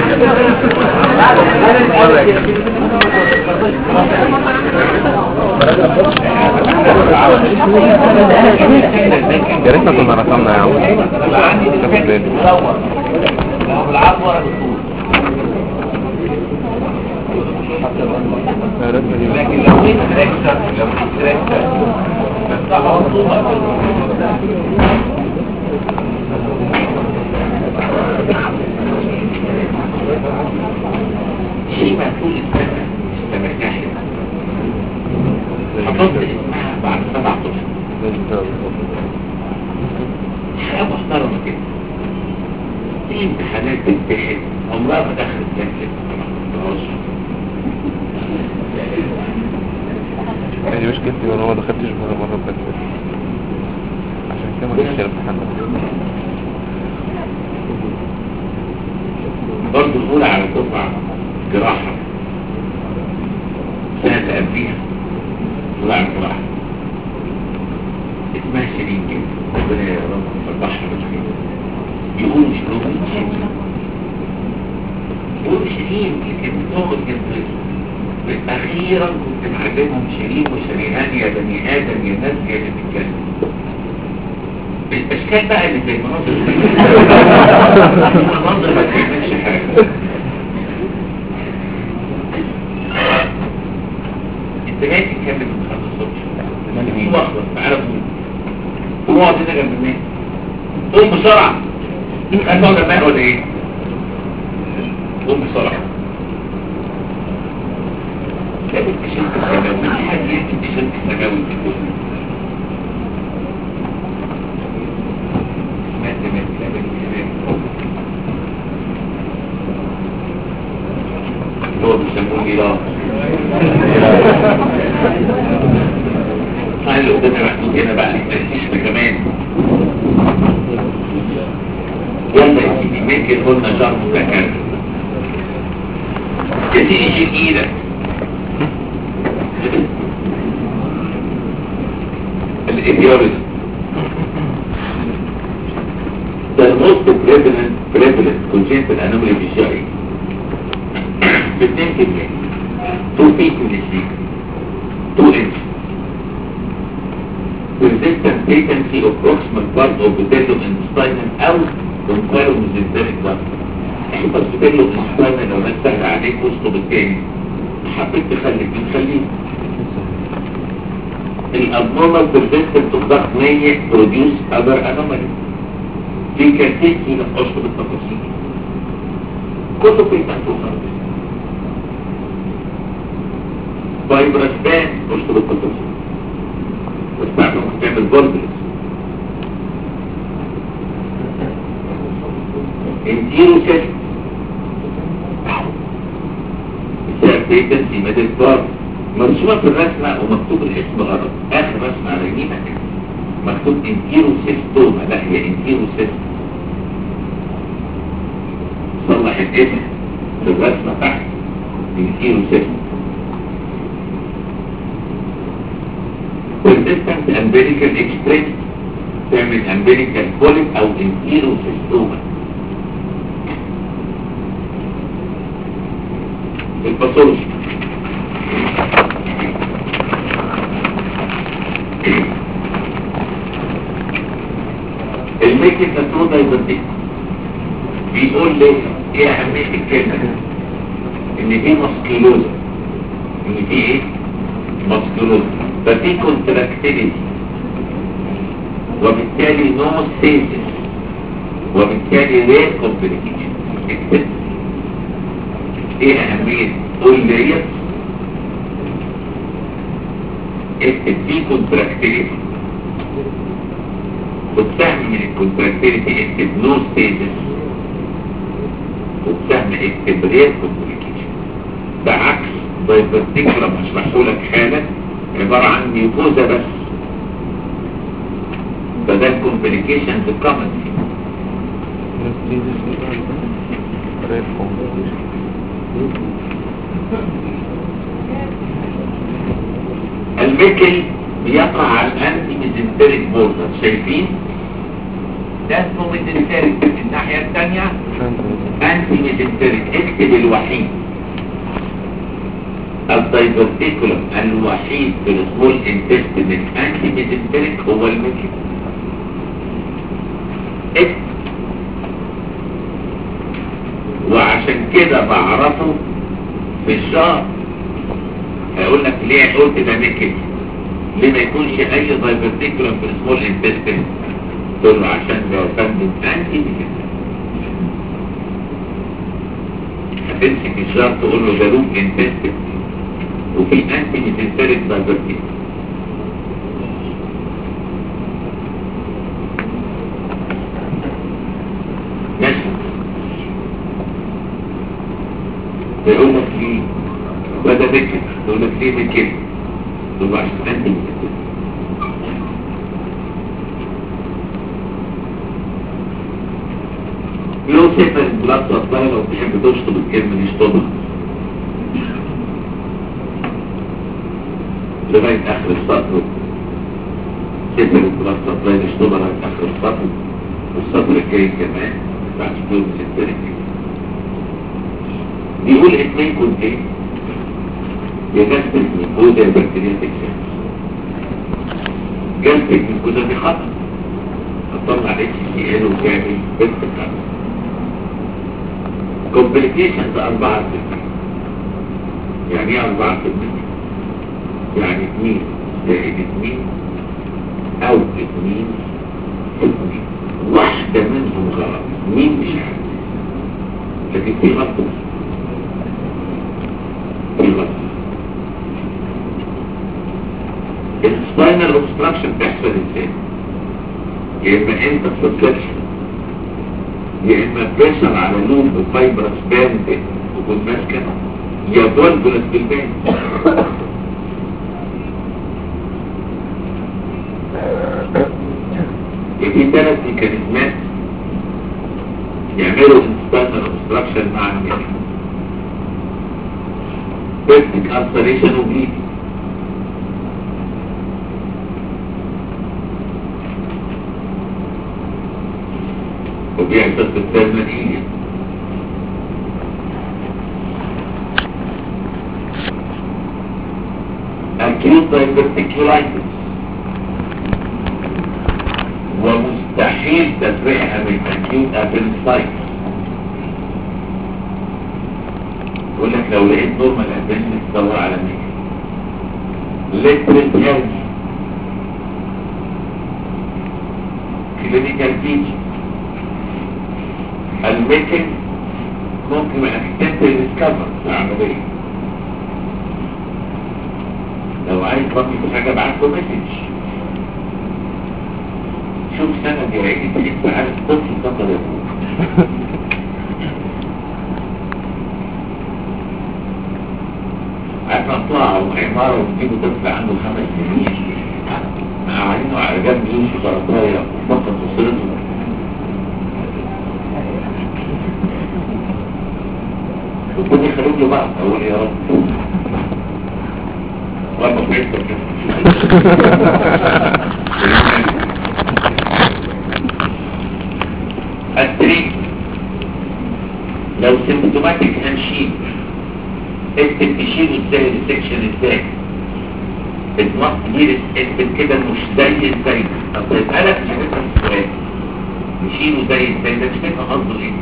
يا ريتنا كنا رسمنا يا عم عندي ديفكت مدور لو بالعرض ورا بالطول يا ريتنا دي لكن لو في تراكتر لو في تراكتر بفتحه طول شيء مسؤول السنة استمرناش حفظت اسمها بعد سبع اشهر حاجة محترمة كده في امتحانات بتتحد عمرها ما دخلت لجنة خلاص دي مشكلتي وانا ما دخلتش ولا مرة بجد عشان كده ما جاتش الامتحان ده برضه الأولى على دفعة جراحة سنة اللي قبليها الأولى على جراحة اسمها شيرين كده ربنا يا رب يفرحها بالخير يقولوا شيرين شيرين يقولوا شيرين اللي كانت بتقعد جنب أخيرا كنت معلمهم شيرين وشريهان يا بني آدم يا ناس يا اللي بتتكلم الاشكال بقى اللي زي المناظر دي المناظر ما تعملش حاجه انت جاي تتكلم من خمسة الصبح في واحدة تعالى قوم قوم اقعد هنا جنب الناس قوم بسرعة انت تقعد جنبها ولا ايه؟ قوم بسرعة كانت تيشيرت السماوي حد يكتب تيشيرت السماوي في الدنيا سمعت من كلام الكلام هو بيسموه ميراث صحيح اللي قدامي محدود هنا بقى الاسم كمان يلا يا سيدي ممكن قلنا شهر متكرر يا سيدي شيل ايدك الايديولوجي ده الموست بريفلنت بريفلنت congenital anomaly في الشرعي ب 2% 2 feet من الشيك 2 inch persistent latency of proximal part of vitello intestinal او gonfalo mesenteric part احفظ vitello intestinal لو ناس سهل عليك وسطه بالتاني حبيت تخليك بنخليه الابنورمال persistent of ضغط 100 produce other anomaly في كارتين في نقاشه بالتفاصيل كله في المنطقة فايبرس بان قشطه بالتفاصيل بس بعد ما تعمل بولبلس انتيرو سيست السيرتيتنسي ميدل بار مرسومة في الرسمة ومكتوب الاسم غلط اخر رسمة على يمينك مكتوب انتيرو سيستوما لا هي انتيرو سيست صلح الاسم في الرسمة تحت انتيرو سيست persistent umbilical express تعمل umbilical polyp او انتيرو سيستوما الباثولوجي الميكي تاترودا يبديك بيقول لي ايه اهمية الكلمة ان دي مسكيلوزا ان دي ايه مسكيلوزا ففي كونتراكتيليتي وبالتالي نو ستيسيس وبالتالي رير كومبليكيشن اكتب ايه اهمية قول لي اكتب في كونتراكتيليتي والسهم من الكونتراكتيليتي اكتب نو ستيسيس والسهم اكتب رير كومبليكيشن بعكس دايفرتيكولم هشرحه لك حالا عبارة عن ميوكوزا بس فده الكومبليكيشن الكومن الميكل بيقع على الانتي ميزنتريك بوردر شايفين ده اسمه ميزنتريك الناحية الثانية انتي ميزنتريك اكتب الوحيد الدايفرتيكولم الوحيد في السمول انتستين الانتي ميزنتريك هو الميكل اكتب وعشان كده بعرفه في الشهر هيقول لك ليه قلت ده ميكل ليه ما يكونش اي دايفرتيكولم في السمول انتستين تقول له عشان ده يا فندم انتي ميكل هتمسك الشهر تقول له ده لوب انتستين وفي انتي ميزنتريك دايفرتيكولم ماشي يقول لك ليه وده ذكر يقول لك ليه من كده يقول له عشان انت لو سيفر البلاد سبلاي لو تحب تشطب الكلمة دي اشطبها لغاية آخر السطر سيفر البلاد سبلاي اشطبها لغاية آخر السطر والسطر الجاي كمان بعد كده ستة بيقول اثنين كنت ايه يا جاستك من جودة يا بكتيريا تكسر جاستك من جودة دي خطر هتطلع اتش سي ال وتعمل بنت خطر كومبليكيشنز أربعة في المية يعني ايه أربعة في المية؟ يعني اتنين زائد اتنين أو اتنين في اتنين واحدة منهم غلط مين مش عارف لكن في غلط في غلط السباينال اوبستراكشن بيحصل ازاي؟ يا اما انت بتفكرش يا اما بريشر على لوب فايبرس باند وكون ماسكه يا فولفولس بالباند في ثلاث ميكانيزمات يعملوا انستانر اوبستراكشن مع الميكانيزم بيرتك السريشن وبليد وبيحصل في الثلمانية acute diverticulitis ومستحيل تفريقها من acute appendicitis يقول لك لو لقيت نورمال appendicitis دور على مين lateral hernia clinical feature الميكن ممكن اكتنت الديسكفر في العملية لو عايز تطلب حاجة بعته مسج شوف سنة دي عيدي تحس عارف طفل فقد يقول عارف مطلع او عمارة وتجيبوا طفل عنده خمس سنين مع عينه على جنب يمشي طرفايا فقط وصلته ربنا يخرج له بقى اقول يا رب رب يحفظك التريك لو سيمتوماتيك هنشيل اكتب تشيله ازاي السكشن ازاي اتنص دي اكتب كده مش زي ازاي طب تسألك مش هتفهم السؤال نشيله زي ازاي ده مش فاهم قصده ايه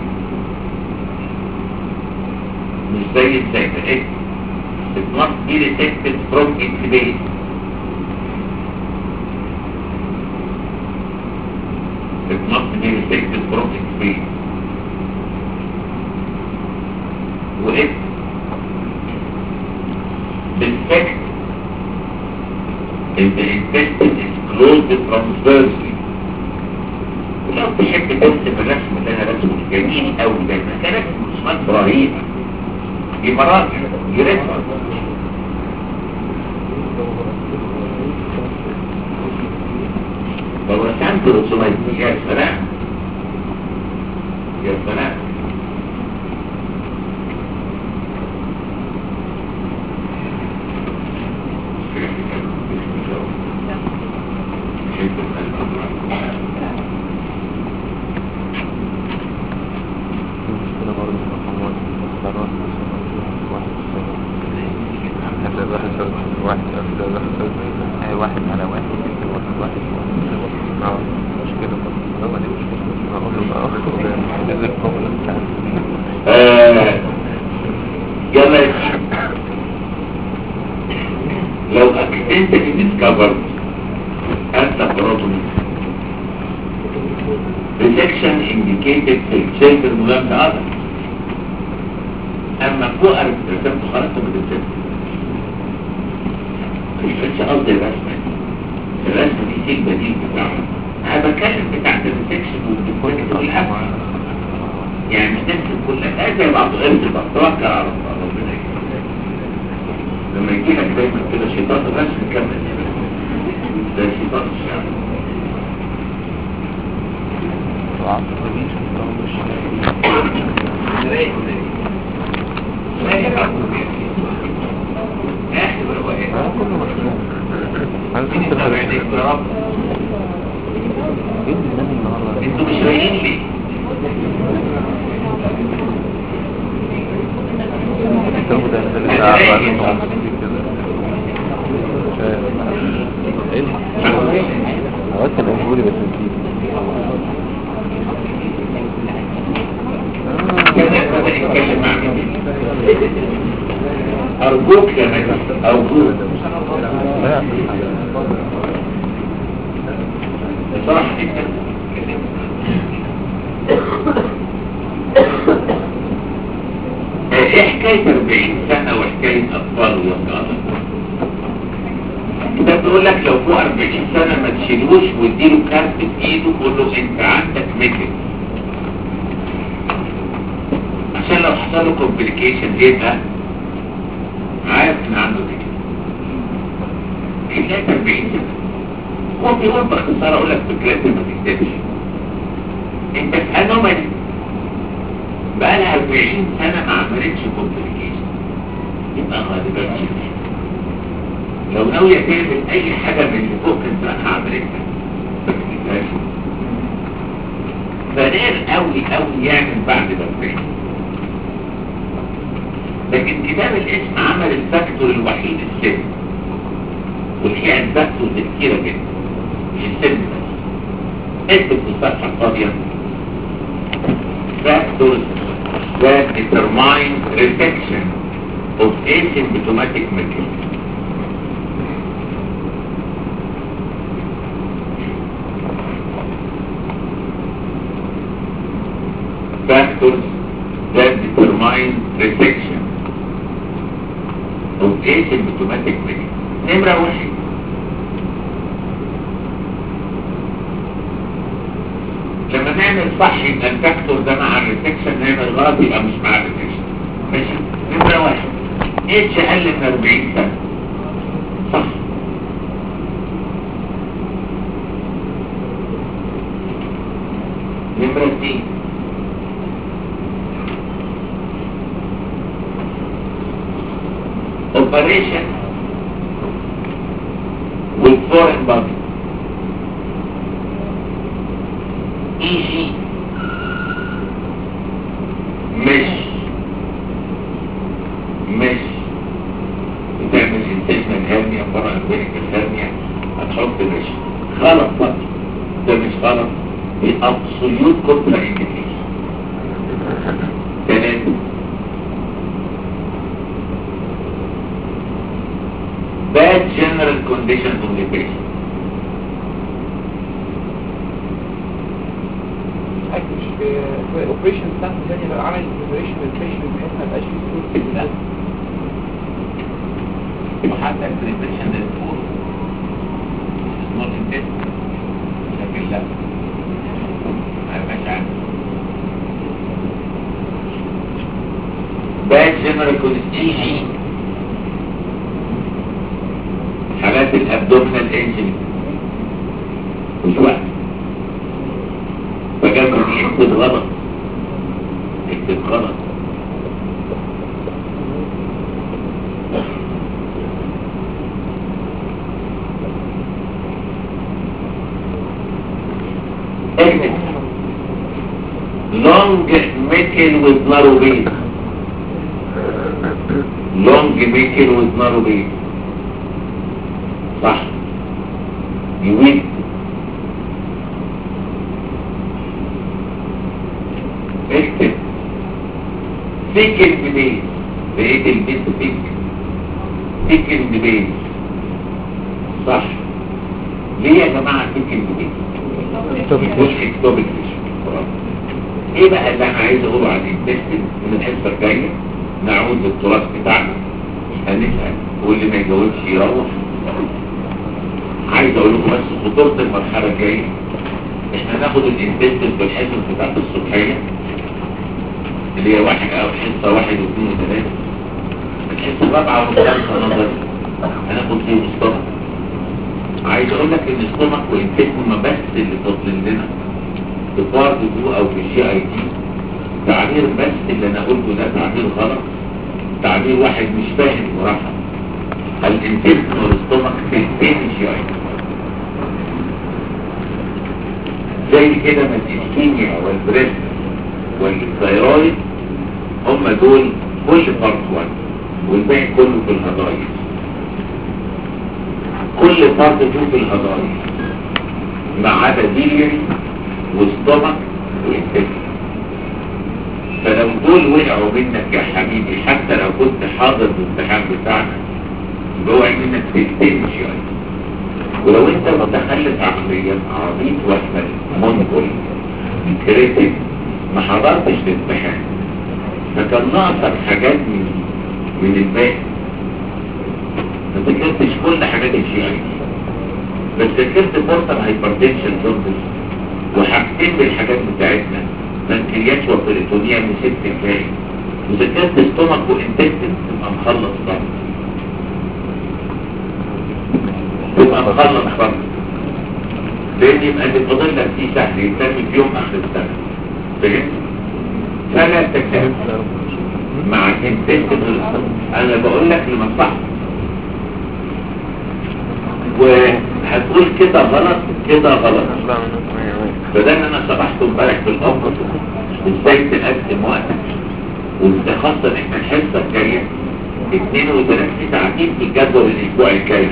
مش زي ازاي ده ايه It must be detected from its base. It must be detected from its base. وإذ defect if the intestine is closed transversely ولو تحب ترسم الرسم اللي انا رسمه جميل قوي ده كان رسم رسومات رهيبه دي مراجع دي رسمه لو رسمت رسومات دي يا سلام يا سلام المشكلة برضه في رقم واحد مختارات واحد هتلاقي واحد سبب واحد هتلاقي واحد سبب هي واحد على واحد يمكن واحد واحد اه مشكلة برضه هو دي مشكلة هقول له بقى اخر ده نزل قبل بتاع آه، يلا يا سيدي. لو accidentally discovered أنت بروتون resection indicated في children without others أما فوق رسمت خلاص ما تنسى مش كانش قصدي الرسمة الرسمة دي شيء بديل بتاعها أنا بتكلم بتاعت الريسكشن والديكوريشن والأفعال يعني مش نفس كل لا زي بعض ارتبط توكل على الله ربنا يكرمك لما يجي لك دايما كده شيطان بس نكمل ده شيطان الشعب وعصبين شكرا كله مشروع عايز مين انت اللي بعدك يا رب ايه اللي نازل النهارده انتوا مش رايقين ليه الكلام ده انت لسه عارف بعد ما تقعد كده شايف ايه اوقات كان قايله لي بس نسيت كده كده نتكلم مع مين ارجوك يا مجد ارجوك لا بصراحة جدا ايه حكاية 40 سنة وحكاية اطفال ويوم ده بيقول لك لو فوق 40 سنة ما تشيلوش واديله كارت في ايده وقول له انت عندك ميكل عشان لو حصل له كومبليكيشن يبقى عارف ان عنده ميكل حكاية 40 سنة هو بيقول باختصار اقول لك فكرتي ما تكتبش انت في انومالي بقى لها 40 سنة ما عملتش كومبليكيشن يبقى غالبا شيء لو ناوية تعمل اي حاجة من اللي فوق كنت عملتها ما تكتبهاش فنير قوي قوي يعمل بعد الأربعين لكن كتاب الاسم عمل الفاكتور الوحيد السن والحقيقة الفاكتور كتيرة جدا مش السن بس اكتب في الصفحة الفاضية factors that determine rejection of asymptomatic mechanism factors that determine rejection of asymptomatic mechanism نمرة واحد لما نعمل صح يبقى الفاكتور ده مع الريسكشن نعمل غلط يبقى مش مع الريسكشن ماشي نمرة واحد اتش اقل من 40 سنة صح نمرة اتنين operation with foreign body e.g. مش مش بتعمل انتجمنت هرميا فرع البينيكال هرميا هتحط مش غلط بقى ده مش غلط دي absolute contra indication ثلاثة bad general conditions of the patient مش في الاوبريشن بتاعت الثانيه لو عمل اوبريشن للبيشنت بحيث ما يبقاش فيه فلوس في القلب وحتى البريبريشن للفور not intended لكن لا ما يبقاش عارف bad general condition حالات الابدومينال انجري مش وقت فجاب اكتب غلط اكتب غلط اكتب long metal with narrow base long metal with narrow base صح يويد اكتب سكن بيز بقيت البيت سكن سكن بيز صح ليه يا جماعة سكن بيز مش اكتوبك ايه بقى اللي انا عايز اقوله عن الانتستين من الحصه الجايه نعود للتراث بتاعنا هنسال واللي ما يجاوبش يروح عايز اقول لكم بس خطوره المرحله الجايه احنا ناخد الانتستين بالحصص بتاعت الصبحيه اللي هي واحد او حصة واحد واثنين وثلاثة الحصة الرابعة والخامسة نظري هناخد فيه مصطلح عايز اقول لك ان السtomach والانتست هما بس اللي فاضلين لنا في بارت 2 او في الجي اي تي تعبير بس اللي انا قلته ده تعبير غلط تعبير واحد مش فاهم مراحل الانتست والستومك في البين الجي اي تي زي كده ما الاسكيميا والبريست والثيرويد هم دول كل بارت 1 والباقي كله في الهضايا كل بارت 2 في الهضايا ما عدا ديليري وستومك وانتست فلو دول وقعوا منك يا حبيبي حتى لو كنت حاضر في الامتحان بتاعنا يبقى وقع منك تلتين شوية ولو انت متخلف عقليا عبيط واحمد منقل كريتيف ما حضرتش الامتحان فكان ناقصك حاجات من من الباقي ما ذاكرتش كل حاجات الشي اي بس ذاكرت بورتال هايبرتنشن زوندس وحاجتين من الحاجات بتاعتنا بنكرياس وبريتونيا وست كفايه وذاكرت ستومك وانتستين تبقى مخلص بقى تبقى مخلص بقى لان يبقى اللي فاضل لك فيه سهل يتم في يوم اخر السنه فهمت؟ فلا تكتب مع الانتستين انا بقول لك لمصلحتك وهتقول كده غلط كده غلط فده ان انا شرحته امبارح في الامر ازاي تقسم وقتك وانت خاصة ان احنا الحصة الجاية اتنين وثلاث ساعتين في الجدول الاسبوع الجاي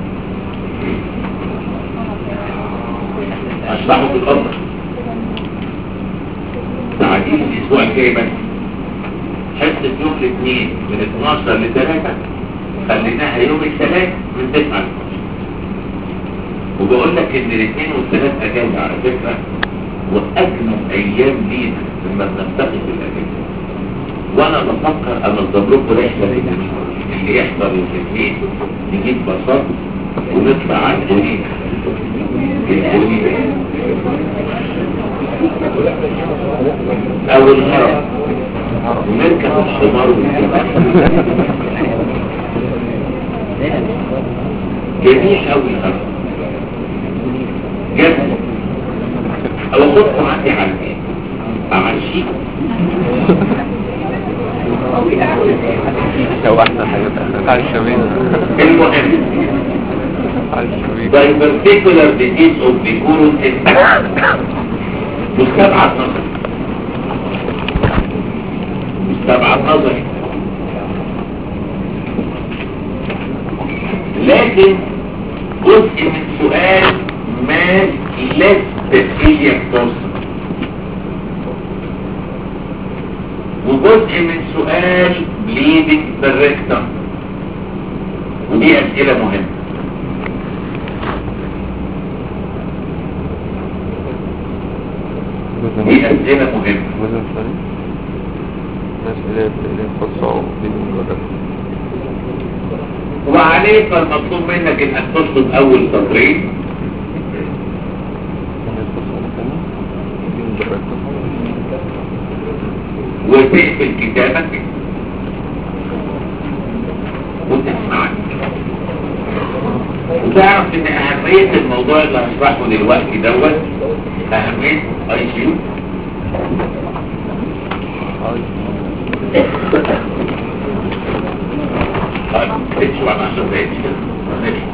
اشرحه في الامر ساعتين الاسبوع الجاي بس حصة يوم الاثنين من 12 ل 3 خليناها يوم الثلاث من 9 ل 12 وبقول لك ان الاثنين والثلاث اجازة على فكرة واجمل ايام لينا لما بنفتقد الاجازة وانا بفكر انظم لكم رحلة للجميع اللي يحضر الاثنين نجيب باصات ونطلع على الجنين الجنين او الهرم ونركب الحمار والجمال جميل قوي الهرم جميل او خدكم عندي على البيت امشيك لو احسن حاجة على الشباب المهم على الشباب diverticular disease of the colon مستبعد نظري مستبعد نظري لكن جزء من سؤال ما لست هي توصل وجزء من سؤال bleeding بالريكتم ودي اسئلة مهمة دي اسئلة مهمة وزن ثاني ناس اللي اللي خاصة دي مجرد وعليك المطلوب منك انك تطلب اول تطريق الناس خاصة ثاني دي مجرد وتقفل كتابك وتسمعني وتعرف ان اهمية الموضوع اللي هشرحه دلوقتي دوت اهمية اي سي يو طيب تمشي بعد 10 دقايق كده ماشي.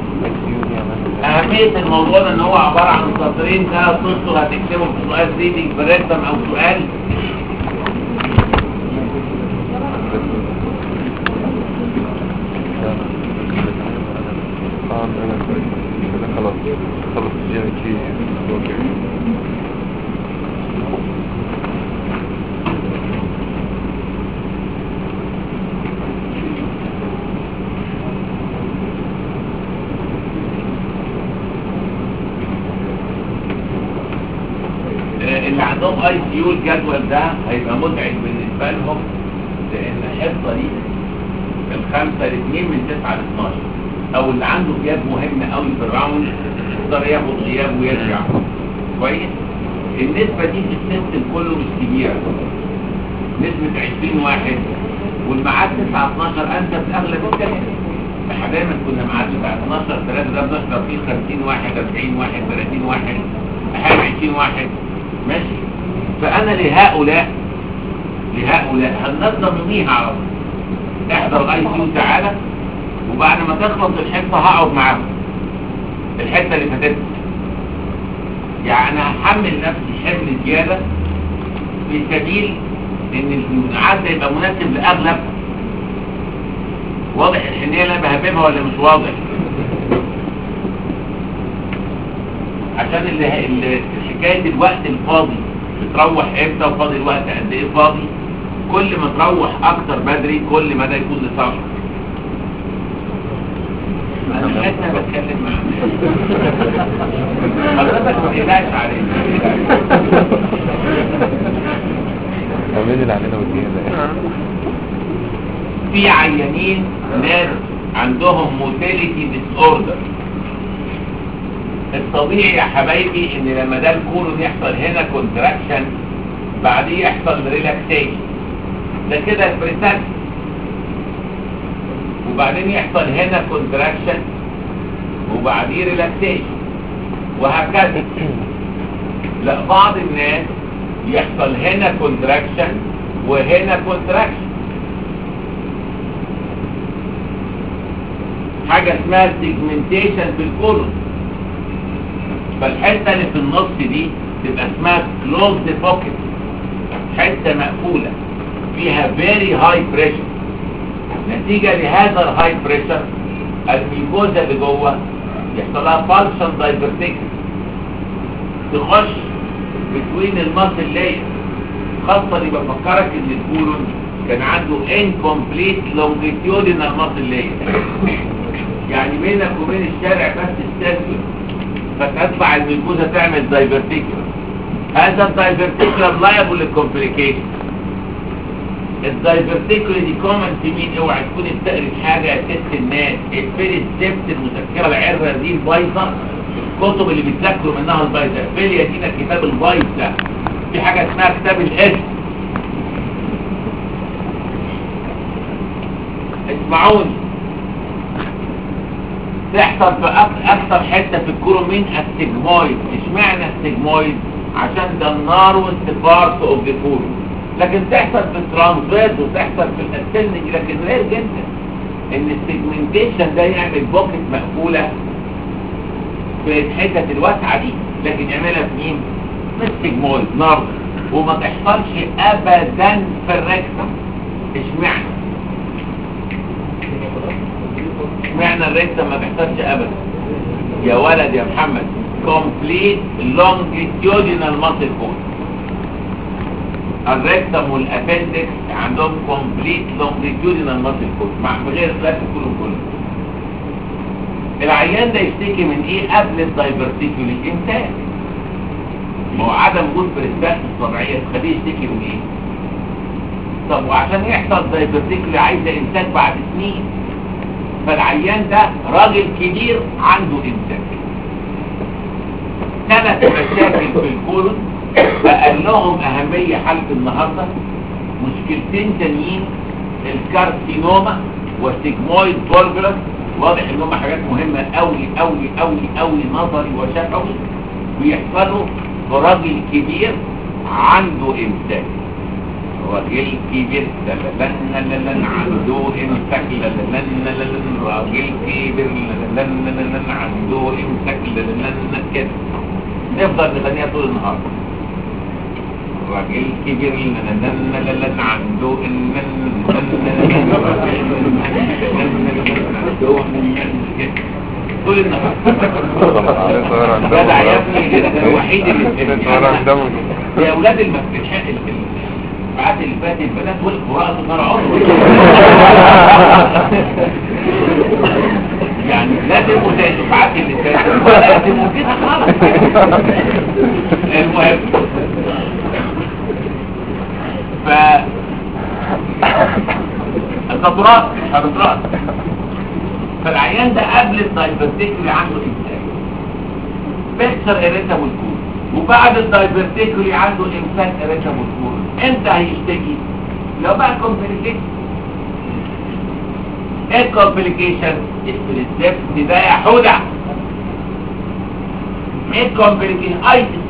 أهمية الموضوع ده ان هو عبارة عن سطرين ثلاث سطر هتكتبهم في سؤال ريدنج بريتم او سؤال خلاص خلاص جاي شيء آه، اللي عندهم اي سي يو الجدول ده هيبقى متعب بالنسبة لهم لان الحصة دي من خمسة لاثنين من تسعة ل 12 او اللي عنده غياب مهم قوي في الراوند يقدر ياخد غياب ويرجع كويس النسبة دي في السيستم كله مش كبيرة نسبة 20 واحد والميعاد 9 12 انت في اغلب الكلام احنا دايما كنا ميعاد بتاع 12 3 ده بنشرب فيه 50 واحد 40 واحد 30 واحد احيانا 20 واحد ماشي فانا لهؤلاء لهؤلاء هننظم يوميها على طول احضر اي سي تعالى وبعد ما تخلص الحصه هقعد معاهم الحته اللي فاتت يعني انا هحمل نفسي حمل زياده في سبيل ان الميعاد ده يبقى مناسب لاغلب واضح الحنيه اللي انا بهببها ولا مش واضح عشان اللي اللي- حكايه الوقت الفاضي بتروح امتى وفاضي الوقت قد ايه فاضي كل ما تروح اكتر بدري كل ما ده يكون لصالحك انا حتى بتكلم مع حضرتك ما تقلقش عليك عاملين اللي علينا والزيادة في عيانين ناس عندهم موتيليتي ديس اوردر الطبيعي يا حبايبي ان لما ده الكولون يحصل هنا كونتراكشن بعديه يحصل ريلاكسيشن ده كده البريتاك وبعدين يحصل هنا كونتراكشن وبعديه ريلاكسيشن وهكذا لا بعض الناس يحصل هنا كونتراكشن وهنا كونتراكشن حاجة اسمها سيجمنتيشن في الكولون فالحتة اللي في النص دي تبقى اسمها كلوزد بوكيت حتة مقفولة فيها very high pressure نتيجة لهذا الهاي بريشر الميكوزا اللي جوه يحصل لها فالشن دايفرتيكس تخش بتوين الماسل لاير خاصة اللي بفكرك ان الكولون كان عنده incomplete longitudinal muscle layer يعني بينك وبين الشارع بس السيركل فتتبع الميكوزا تعمل دايفرتيكولار هذا الدايفرتيكولار لايبل للكومبليكيشن الدايفرتيكولار دي كومن في مين اوعى تكون بتقري حاجه يا ست الناس اقفلي الزفت المذكره العره دي البايظه الكتب اللي بتذاكروا منها البايظه اقفلي يا دينا كتاب البايظ ده في حاجه اسمها كتاب الاسم اسمعوني تحصل في أك- اكتر حته في الكورو مين السجمويد اشمعنى السجمويد عشان ده الناروست بارت اوف ذا كورو لكن تحصل في الترانسفيرز وتحصل في الاسندنج لكن رير جدا ان السيجمنتيشن ده يعمل بوكت مقفوله في الحتت الواسعه دي لكن يعملها في مين؟ في السجمويد نار وما تحصلش ابدا في الريكتم اشمعنى؟ اشمعنى الريكتم ما بيحصلش ابدا يا ولد يا محمد complete longitudinal muscle core الريكتم والابندكس عندهم complete longitudinal muscle core مع غير ثلاثة كله كله العيان ده يشتكي من ايه قبل الدايفرتيكولي انتاج ما هو عدم وجود بريستاس الطبيعية تخليه يشتكي من ايه طب وعشان يحصل دايفرتيكولي عايزة انتاج بعد سنين فالعيان ده راجل كبير عنده انتاج ثلاث مشاكل في الكولون فقال لهم اهمية حلقة النهاردة مشكلتين تانيين الكارسينوما والسيجمويد فولفولس واضح ان هم حاجات مهمة قوي قوي قوي قوي نظري وشفوي بيحصلوا في راجل كبير عنده امساك راجل كبير لن لن عنده امساك لن لن راجل كبير لن لن عنده امساك لن كده نفضل نغنيها طول النهار راجل كبير لن لن لن عنده ان طول النهار جدع يا ابني ده الوحيد اللي يا اولاد المفتشات بعد اللي فات البنات وقفوا رقصوا نار عمر يعني لازم زي الدفعات اللي فاتت لازم كده خالص المهم ف الخطرات الخطرات فالعيان ده قبل الدايفرتيكولي عنده امساك بيكسر اريتابل كول وبعد الدايفرتيكولي عنده امساك اريتابل كول امتى هيشتكي لو بقى كومبليكيشن ايه الكومبليكيشن الستيب ده يا حودة ايه الكومبليكيشن ايتس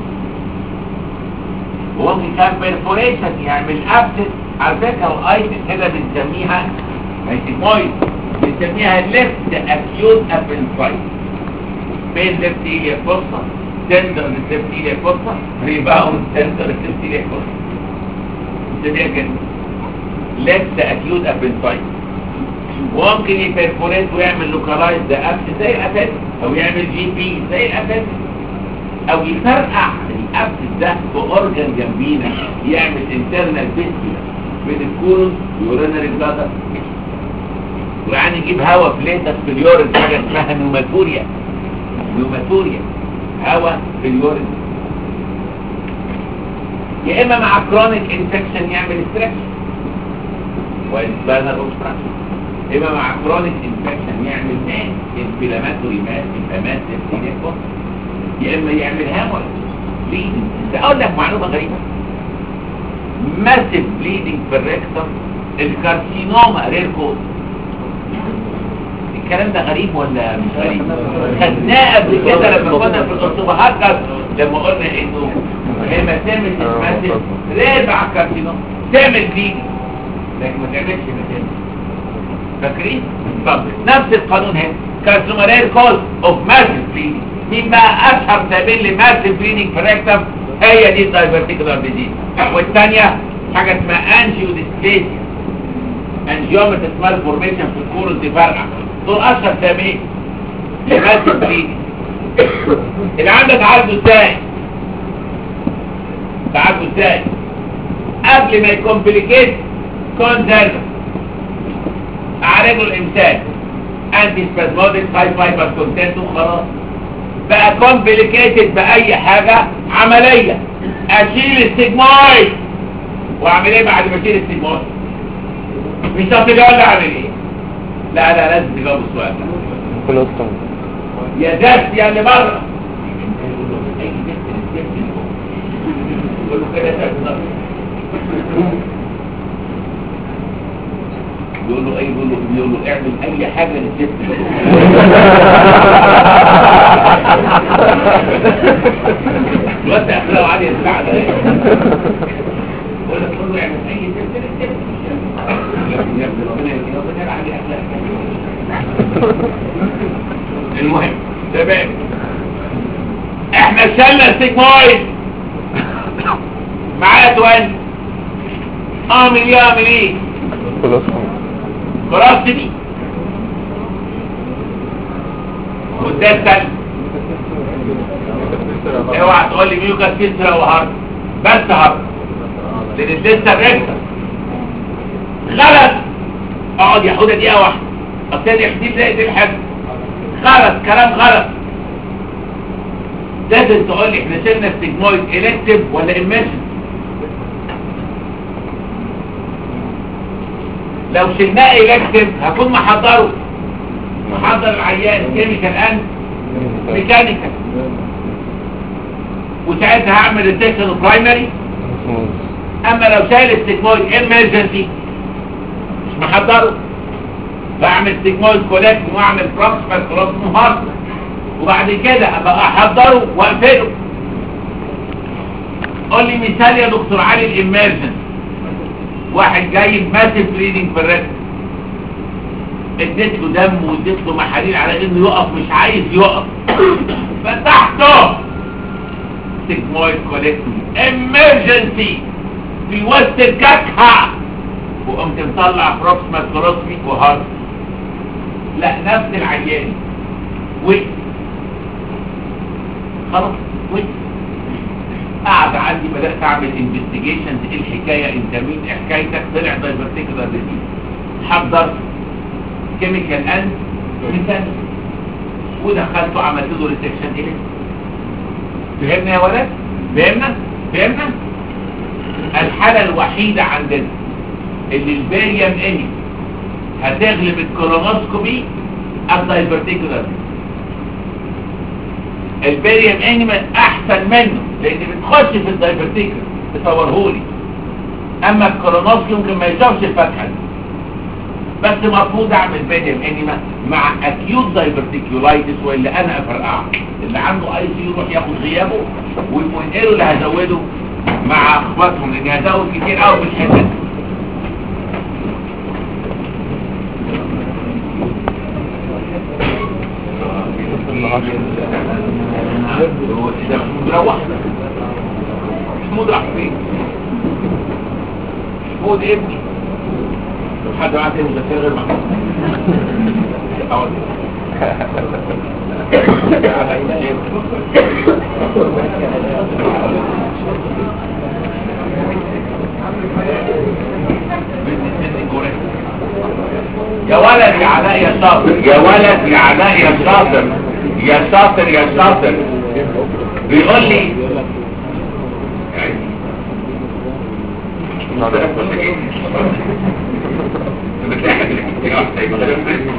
وممكن كان بيرفوريشن يعمل ابسس على فكره الايتس كده بنسميها هيسمويد بنسميها ليفت اكيوت ابنسايت بين ليفت ايليا فرصه تندر ليفت ايليا فرصه ريباوند تندر ليفت ايليا فرصه بنسميها كده ليفت اكيوت ابنسايت وممكن يبرفوريت ويعمل لوكالايز ده ابس زي الابس او يعمل جي بي زي الابس او يفرقع الابس ده في اورجن جنبينا يعمل انترنال فيستيولا بين الكولون ويورينري بلادر ويعني يجيب هواء فليتس في اليورين حاجه اسمها نوماتوريا نوماتوريا هواء في اليورين يا اما مع كرونيك انفكشن يعمل ستريكشن وانسبانر اوبستراكشن اما مع كرونيك انفكشن يعمل ماس انفلاماتوري ماس انفلامات سيرتينيكوس يا اما يعمل هاموريج بليدنج اقول لك معلومه غريبه ماسيف بليدنج في الريكتم الكارسينوما رير كوز الكلام ده غريب ولا مش غريب خدناه قبل كده لما كنا في الاسطوبهات لما قلنا انه هيماتيمس ماسيف رير مع الكارسينوما تعمل بليدنج لكن ما تعملش هيماتيمس فاكرين؟ طب نفس القانون هنا كارسومارير كوز اوف ماسيف بليدنج مين بقى اشهر سبيل لماسيف بليدنج في الريكتم هي دي الدايفرتيكولار ديزيز والثانيه حاجه اسمها انجيو ديسبليسيا انجيومتس مال فورميشن في الكورس دي فرقع دول اشهر سبيل لماسيف بليدنج اللي عندك تعالجه ازاي؟ تعالجه ازاي؟ قبل ما يكمبليكيت كونزرف اعالجه الامساك انتي سبازموديك هاي فايبر كونتنت وخلاص بقى كومبليكيتد باي حاجة عملية اشيل السيجمويد واعمل ايه بعد ما اشيل السيجمويد مش هتقول لي اعمل ايه لا لا لازم تجاوب السؤال ده كولوستوم يا زفت يا اللي بره يقولوا كده زفت يقول له ايه يقول له يقول له اعمل اي حاجه للزفت الوقت اخلاقه عالي يسمع ده يقول لك قول له اعمل اي زفت للزفت لكن يا ابن ربنا يا ربنا عالي اخلاقك المهم تمام احنا شلنا السيجمويد معايا توان اعمل ايه اعمل ايه كولوستوم خلاص دي وده الثاني اوعى تقول لي ميوكاس كسرة وهارد بس هارد لان لسه الرجل غلط اقعد يا حوده دقيقه واحده ابتدي احديد لقيت الحد غلط كلام غلط لازم تقول لي احنا شلنا السيجمويد الكتيف ولا ايميشن لو شلناه الكتيف هكون محضره محضر العيان كيميكال اند ميكانيكال وساعتها هعمل الديكشن برايمري اما لو شايل السيجمويد امرجنسي مش محضره بعمل سيجمويد كولكت واعمل بروكسيمال كروس مهارد وبعد كده ابقى احضره واقفله قول لي مثال يا دكتور علي الامرجنسي واحد جاي بماسيف بليدنج في الرئه اديت له دم واديت له محاليل على انه يقف مش عايز يقف فتحته سيجمويد كوليكتومي امرجنسي في وسط الكتحة وقمت مطلع بروكسيمال كروسمي وهارد لا نفس العيان وقف خلاص وقف قعد عندي بدأت اعمل انفستيجيشنز ايه الحكاية انت مين إيه حكايتك طلع دايفرتيكولار ديزيز حضرت كيميكال اند مثال ودخلته عملت له ريسكشن ايه فهمنا يا ولد فهمنا فهمنا الحالة الوحيدة عندنا اللي الباريم اني هتغلب الكولونوسكوبي الدايفرتيكولار الباريم انيمال احسن منه لان بتخش في الدايفرتيكولار تصورهولي اما الكولونوسكي يمكن ما يشوفش الفتحه دي بس المفروض اعمل بينيم انيما مع اكيوت دايفرتيكيولايتس واللي انا افرقعه اللي عنده اي سي يروح ياخد غيابه وينقله اللي هزوده مع اخواتهم لان هزود كتير قوي في الحته دي روح محمود راح فين محمود ابني حد معاه تاني بس غير محمود اقعد يا ولد يا علاء يا شاطر يا ولد يا علاء يا شاطر يا شاطر يا شاطر بيقول لي بتلاقي حد اللي واحد هيبقى غير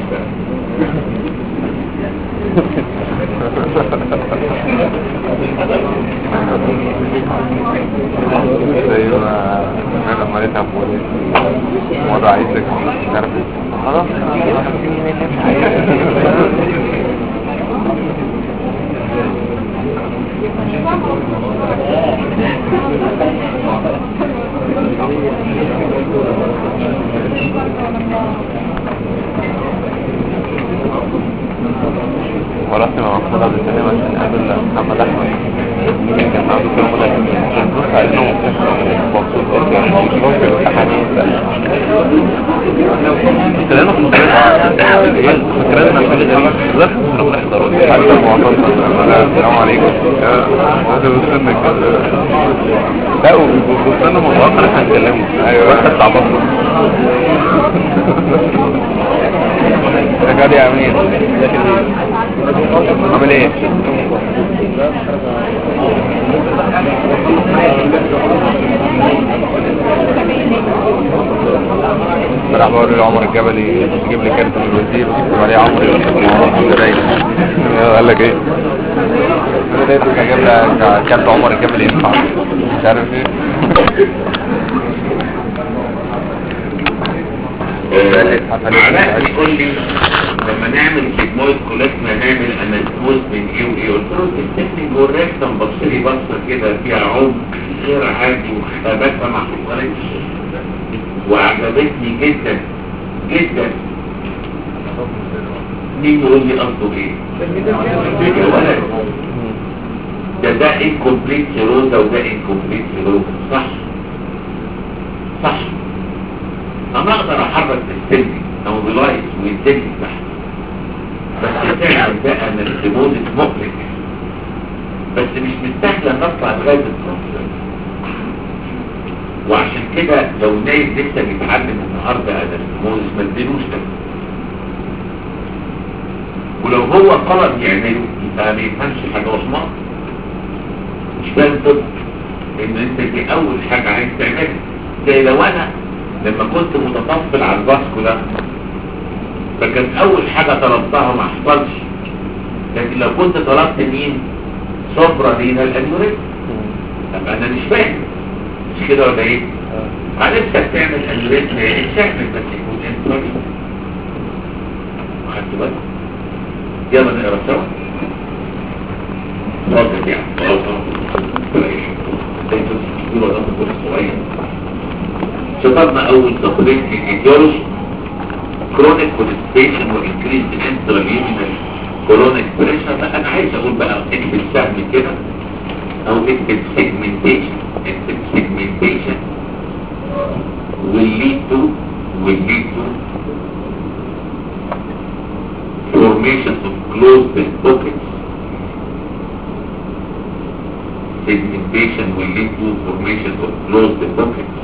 زي ما انا لما لقيتها بقول مرة عايزك مش عارف إيه. خلاص ورحت مع محمد عبد السلام عشان اقابل محمد احمد كان عنده كلام كان بص علينا مبسوط مبسوط بالامتحانات فكرنا في السلام فكرنا في الغريب ظرف نروح نحضر حتى المعترض السلام عليكم هذا بستنى لا وبستنى متوقع احنا هنكلمه ايوه واحد بتاع بطل يا جدع يا امين عامل ايه راح بقول لعمر الجبلي تجيب لي كارت من الوزير ويكتب عليه عمرو قال لك ايه قال لي اجيب لك كارت عمر الجبلي ينفع مش عارف ايه علاء بيقول لي لما نعمل سيجمويد كولاتنا نعمل انستموز من ايه وايه قلت له التكنيك والريكتم بص لي بصه كده فيها عمق غير عادي وخباتها ما حصلتش وعجبتني جدا جدا مين يقول لي قصده ايه؟ يا ولد ده ده انكمبليت سيروزا وده انكمبليت سيروزا صح صح انا اقدر احرك السلمي او بلايس وينتهي تحت بس فعلا ده انا السيموزيس مقلق بس مش مستاهله نطلع لغايه الكونسر وعشان كده لو نايم لسه بيتعلم النهارده انا السيموزيس ما اديلوش ده ولو هو قرر يعمله يبقى ما يفهمش حاجه عثمان مش فاهم طب ان انت دي اول حاجه عايز تعملها زي لو انا لما كنت متطفل على الباسكو ده فكانت اول حاجة طلبتها ما حصلش لكن لو كنت طلبت مين صبرا لينا الانوريزم طب انا مش فاهم مش كده ولا ايه نفسك تعمل انوريزم يعني تعمل بس يكون انتوري خدت بالك يلا نقرا سوا فاضل يعني فاضل انتوا تقولوا ده كل صغير شطرنا اول تقريب في الايديولوجي كرونيك كونستيشن وانكريز انتراليومينال كولونيك بريشر لا انا عايز اقول بقى اكتب سهم كده او اكتب سيجمنتيشن اكتب سيجمنتيشن will lead to will lead to formation of closed pockets segmentation will lead to formation of closed pockets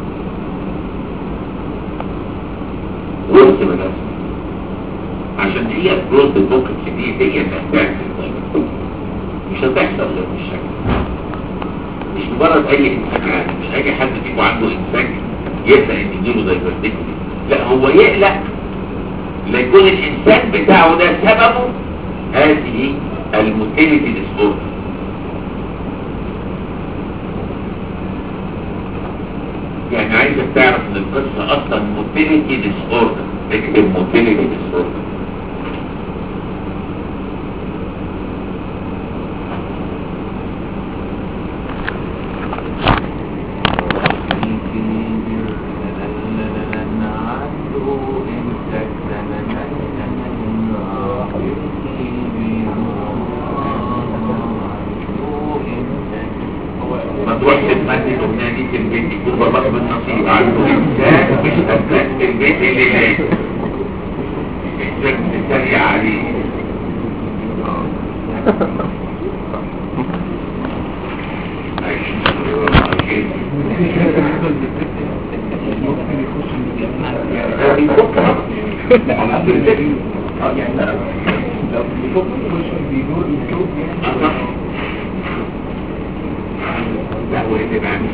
وسط بس عشان هي كلوزد بوكيتس دي هي اللي هتعمل مش هتحصل غير بالشكل مش مجرد اي انسان مش اي حد فيكم عنده انسان يبدا ان يجيله دايفرتيكولي لا هو يقلق ليكون الانسان بتاعه ده سببه هذه الموتيليتي ديسوردر يعني عايزك تعرف ان القصة اصلا موتيليتي ديس اوردر اكتب موتيليتي ديس اوردر ما تروحش تمني الاغنيه دي في البيت يكون باباك بالنصيب عنده انسان مش هتلاقي في البيت اللي لازم انسان بتتريق عليه لا هو اللي بعمل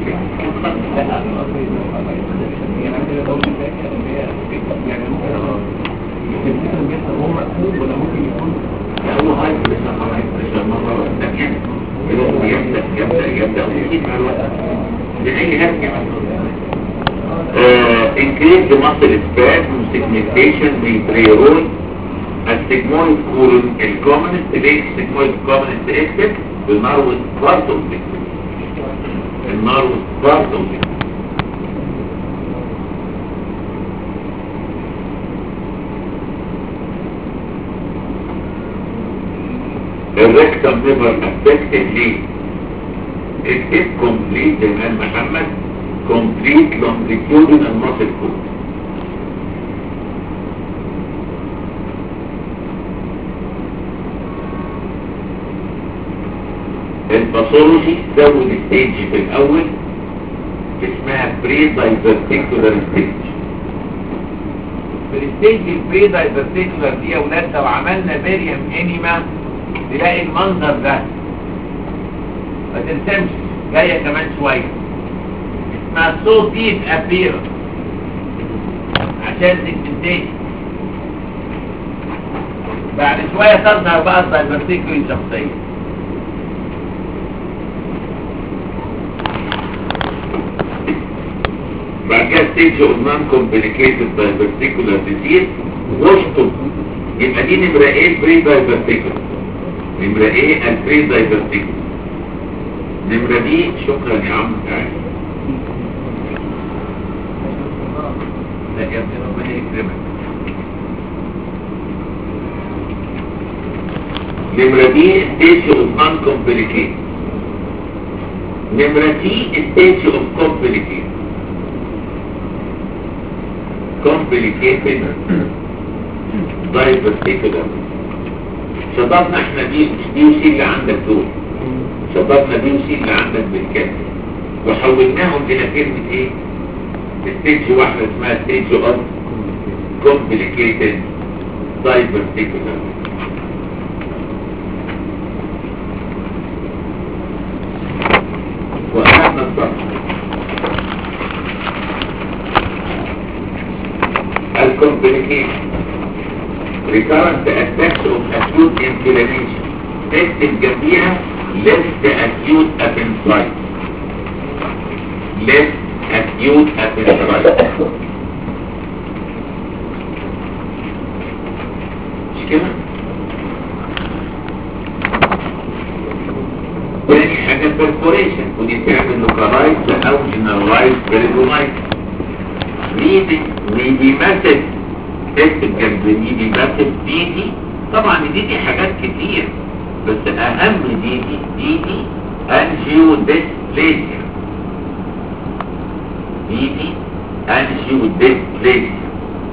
هو هاي بس هاي بس مرة ثانية يروح يبدأ يبدأ يبدأ ويجيب مع الوقت لأي هرجع increase the muscle spasm segmentation may play a role السيجمويد كولون الكومنست ليه السيجمويد كومنست اكتب بالناروس بارتو الناروس بارتو الريكتم نيفر افكتد ليه اكتب كومبليت جمال محمد كومبليت longitudinal muscle code الباثولوجي زود ستيج في الاول اسمها بري دايفرتيكولار ستيج في الستيج البري دايفرتيكولار دي يا ولاد لو عملنا فيريم انيما تلاقي المنظر ده ما ترسمش جايه كمان شويه اسمها سو ديب ابيرنس عشان سيجمنتيشن بعد شويه تظهر بقى الدايفرتيكولار شخصيه بعد كده ستيج اوف نون كومبليكيتد دايفرتيكولار ديزيز واشطب يبقى دي نمرة ايه بري دايفرتيكولار نمرة ايه البري دايفرتيكولار نمرة دي شكرا يا عم تعالى لا يا ابني ربنا يكرمك نمرة دي ستيج اوف نون كومبليكيتد نمرة دي ستيج اوف كومبليكيتد complicated diverticular شطبنا احنا دي دي وسي اللي عندك دول شطبنا دي وسي اللي عندك بالكامل وحولناهم الى كلمة ايه ستيج واحدة اسمها ستيج اوف complicated diverticular وأخذنا الضغط الكومبليكيشن recurrent attacks of acute inflammation تكتب جنبيها left acute appendicitis left acute appendicitis مش كده؟ تاني حاجة perforation ودي بتعمل لوكالايز أو generalized peritonitis ميدي ميدي ماسد اكتب جنب ميدي ماسد دي دي طبعا دي دي حاجات كتير بس اهم دي دي دي دي انجيو ديسبليزيا دي دي انجيو ديسبليزيا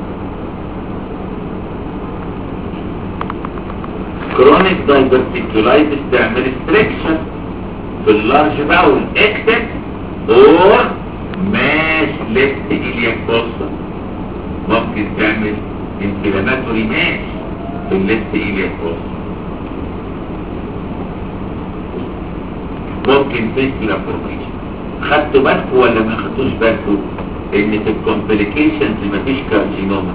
كرونيك دايفرتيكولايتس تعمل ستريكشن في اللارج باول اكتب اور ماش ليفت إلياك بوصة ممكن تعمل انفلاماتوري ماش في الليفت إلياك بوصة ممكن فيسكولا فورميشن خدتوا بالكم ولا ما خدتوش بالكم ان في الكومبليكيشنز مفيش كارسينوما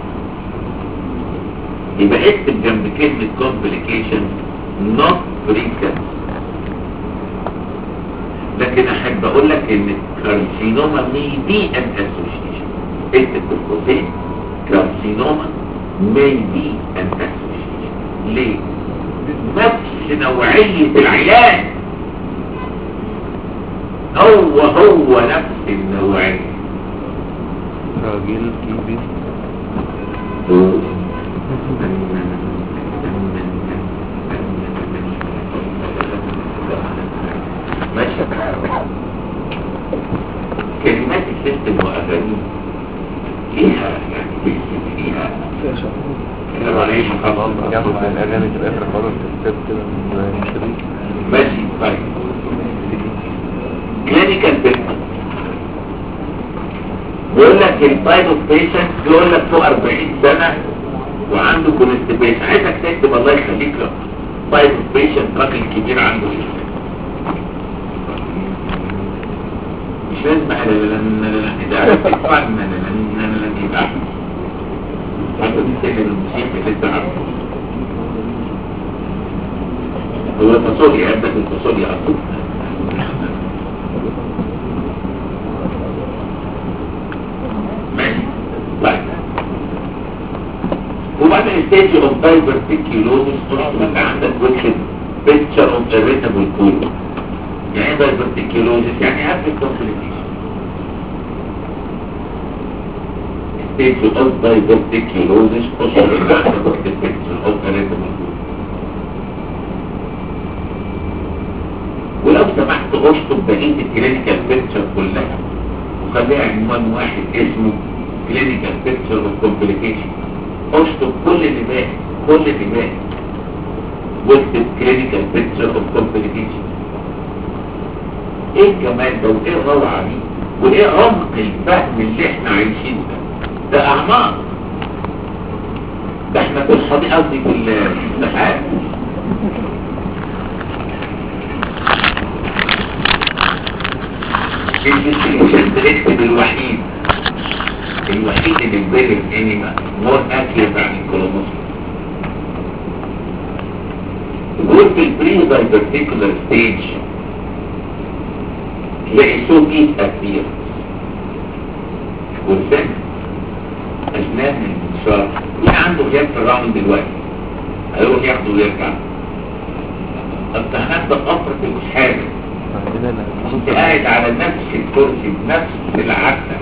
يبقى اكتب جنب كلمة complications not precancer لكن احب اقول لك ان الكارسينوما may be an association اكتب في القوسين كارسينوما may be an association ليه؟ نفس نوعية العيان هو هو نفس النوعية راجل كبير ماشي كلمات السيستم واغانيه ليها يعني فيها السلام عليكم خلاص جمع الأغاني في الآخر خالص تكتب كده من الشريط ماشي طيب كلينيكال بيكتشر بيقول لك التايب اوف بيشنت بيقول لك فوق 40 سنه وعنده كونستيبيشن عايزك تكتب الله يخليك لك تايب اوف بيشنت راجل كبير عنده ايه مش لازم لا لا لا لا لا اذا عرفت تدفع لا لا لا لا لا لا يبقى هذا دي سن الموسيقى اللي انت عارفه هو الفاصوليا عندك الفاصوليا اصلا ماشي طيب وبعد الستيج اوف دايفرتيكيولوزيس انت عندك ويكشن بيكتشر اوف اريتابل كولون يعني ايه دايفرتيكيولوزيس يعني هابل كونسوليديشن ستيج اوف دايفرتيكيولوزيس اشهر اللي عندك بيكتشر اوف اريتابل كولون ولو سمحت اشطب بقيه الكلينيكال بيكتشر كلها وخليها عنوان واحد اسمه كلينيكال بيكتشر اوف كومبليكيشن اشطب كل اللي باقي كل اللي باقي واكتب كلينيكال بيكتشر اوف كومبليكيشن ايه الجمال ده وايه الروعه دي وايه عمق الفهم اللي احنا عايشين ده ده اعماق ده احنا في الحديقه قصدي في الامتحان الديستريبيوشن بريكتب الوحيد الوحيد اللي بيبقى الانيما مور اكيد عن الكولوموسيوم يقول في البري دايفرتيكولار ستيج تلاقي صوت ايد اكبير والسن اسنان الانتشار مين عنده غياب في الرامن دلوقتي هيروح ياخده ويرجع طب هنبدا قفرة المشحابة عندنا كنت قاعد على نفس الكرسي بنفس العتبة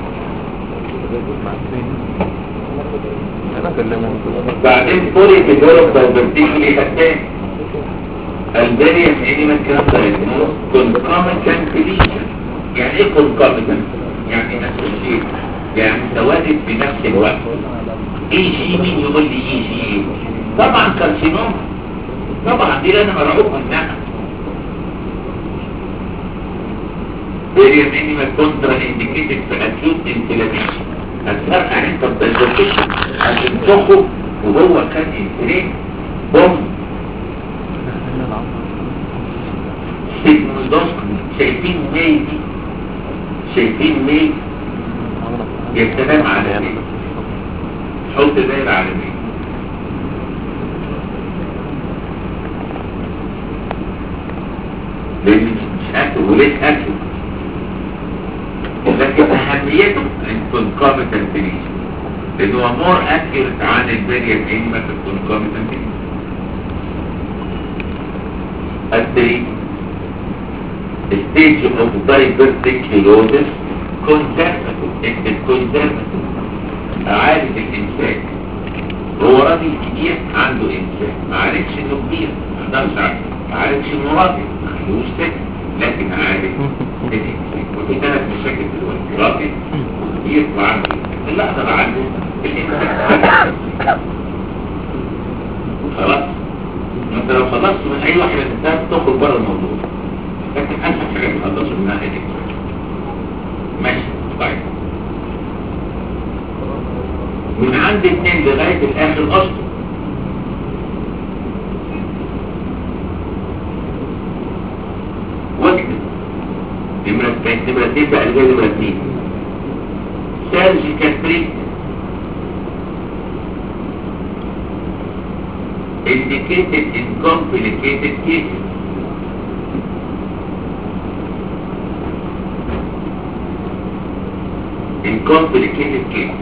انا اكلمه بعدين فولي ديفلوب دايفرتيكولي هتاني البريم انيمال كان دايجنوز كونكوميتنت ليجن يعني ايه كونكوميتنت؟ يعني اسوشيت يعني متواجد في نفس الوقت اي جي مين يقول لي اي جي ايه؟ طبعا كارسينوما طبعا دي انا مرعوب منها بريم انيمال كونترا انديكيتد في اكيوت انفلاميشن هتفرقع انت الدايفرتيكولي هتنفخه وهو كان انفلام بوم سيجموندوسكوبي شايفين مي دي شايفين مي يا سلام على مي حط دايرة على مي لان مش اكل وليس اكل لكن اهميته الكونكوميتنت ليجن لانه هو مور اكيوريت عن البريم انيما في الكونكوميتنت ليجن التريد stage of diverticulosis conservative اكتب conservative عارف الانسان هو راجل كبير عنده انسان ما عارفش انه كبير ما عندهاش عارف ما عارفش انه راجل ما عندهوش سكت لكن عارف الانسان وفي ثلاث مشاكل دلوقتي راجل وكبير وعنده انسان اللي اقدر عنه الانسان خلاص انت لو خلصت من اي واحد من الثلاث تخرج بره الموضوع لكن اسهل حاجه تخلصوا منها هي ماشي طيب من عند اثنين لغايه الاخر اصلا واكتب نمرة كانت نمرة اتنين بقى اللي هي نمرة اتنين سيرجيكال تريتمنت indicated in complicated cases in complicated case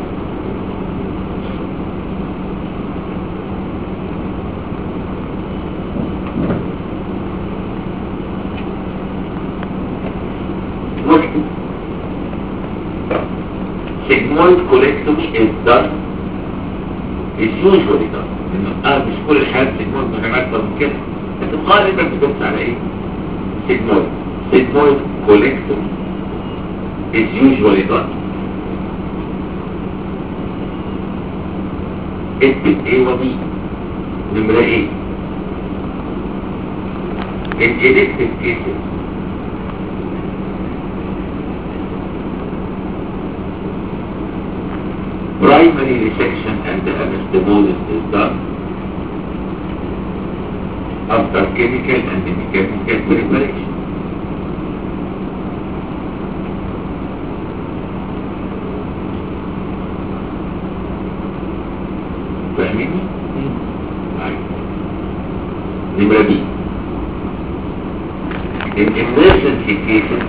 واكتب sigmoid colectomy is done is usually done انه اه مش كل الحالات sigmoid مهم اكتر من كده لكن غالبا بتبص على ايه sigmoid sigmoid colectomy is usually done اكتب ايه وبي نمرة ايه in elective cases primary resection and the anastomosis is done after chemical and mechanical preparation. فاهميني؟ طيب. نمرة بي In emergency cases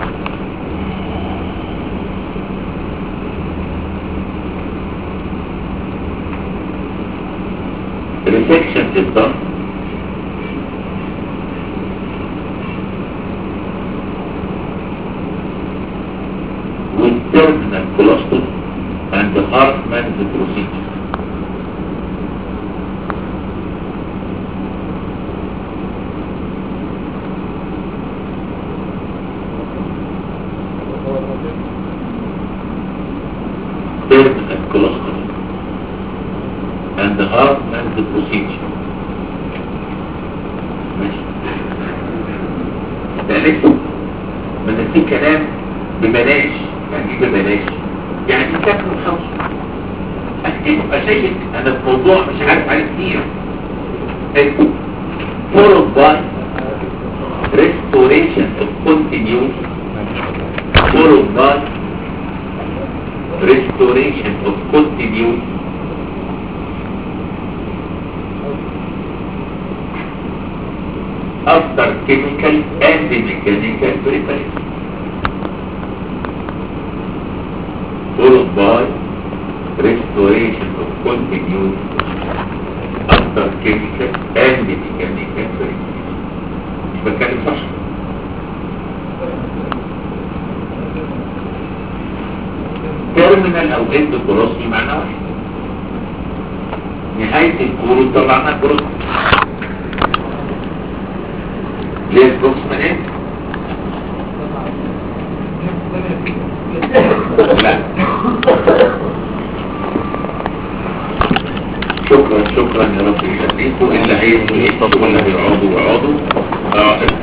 resection is done with terminal colostomy and the Hartman's procedure. Terminal colostomy and the Hartman's procedure. ماشي ده لسه ما ده في كلام ببلاش يعني ايه ببلاش يعني كام خمسة اكتب اشيك انا في موضوع مش عارف عليه كتير اكتب followed by restoration of continuity followed by restoration of continuity after chemical and mechanical preparation. Followed by restoration of continuity after chemical and mechanical preparation. مش بتكلم صح؟ تيرمينال او اند كروسي معنى واحد نهاية الكورو طلعنا كروسي ليه البروكسيمال ايه؟ لا شكرا شكرا يا رب يخليكم اللي هيسوا يسوا واللي هيقعدوا يقعدوا اه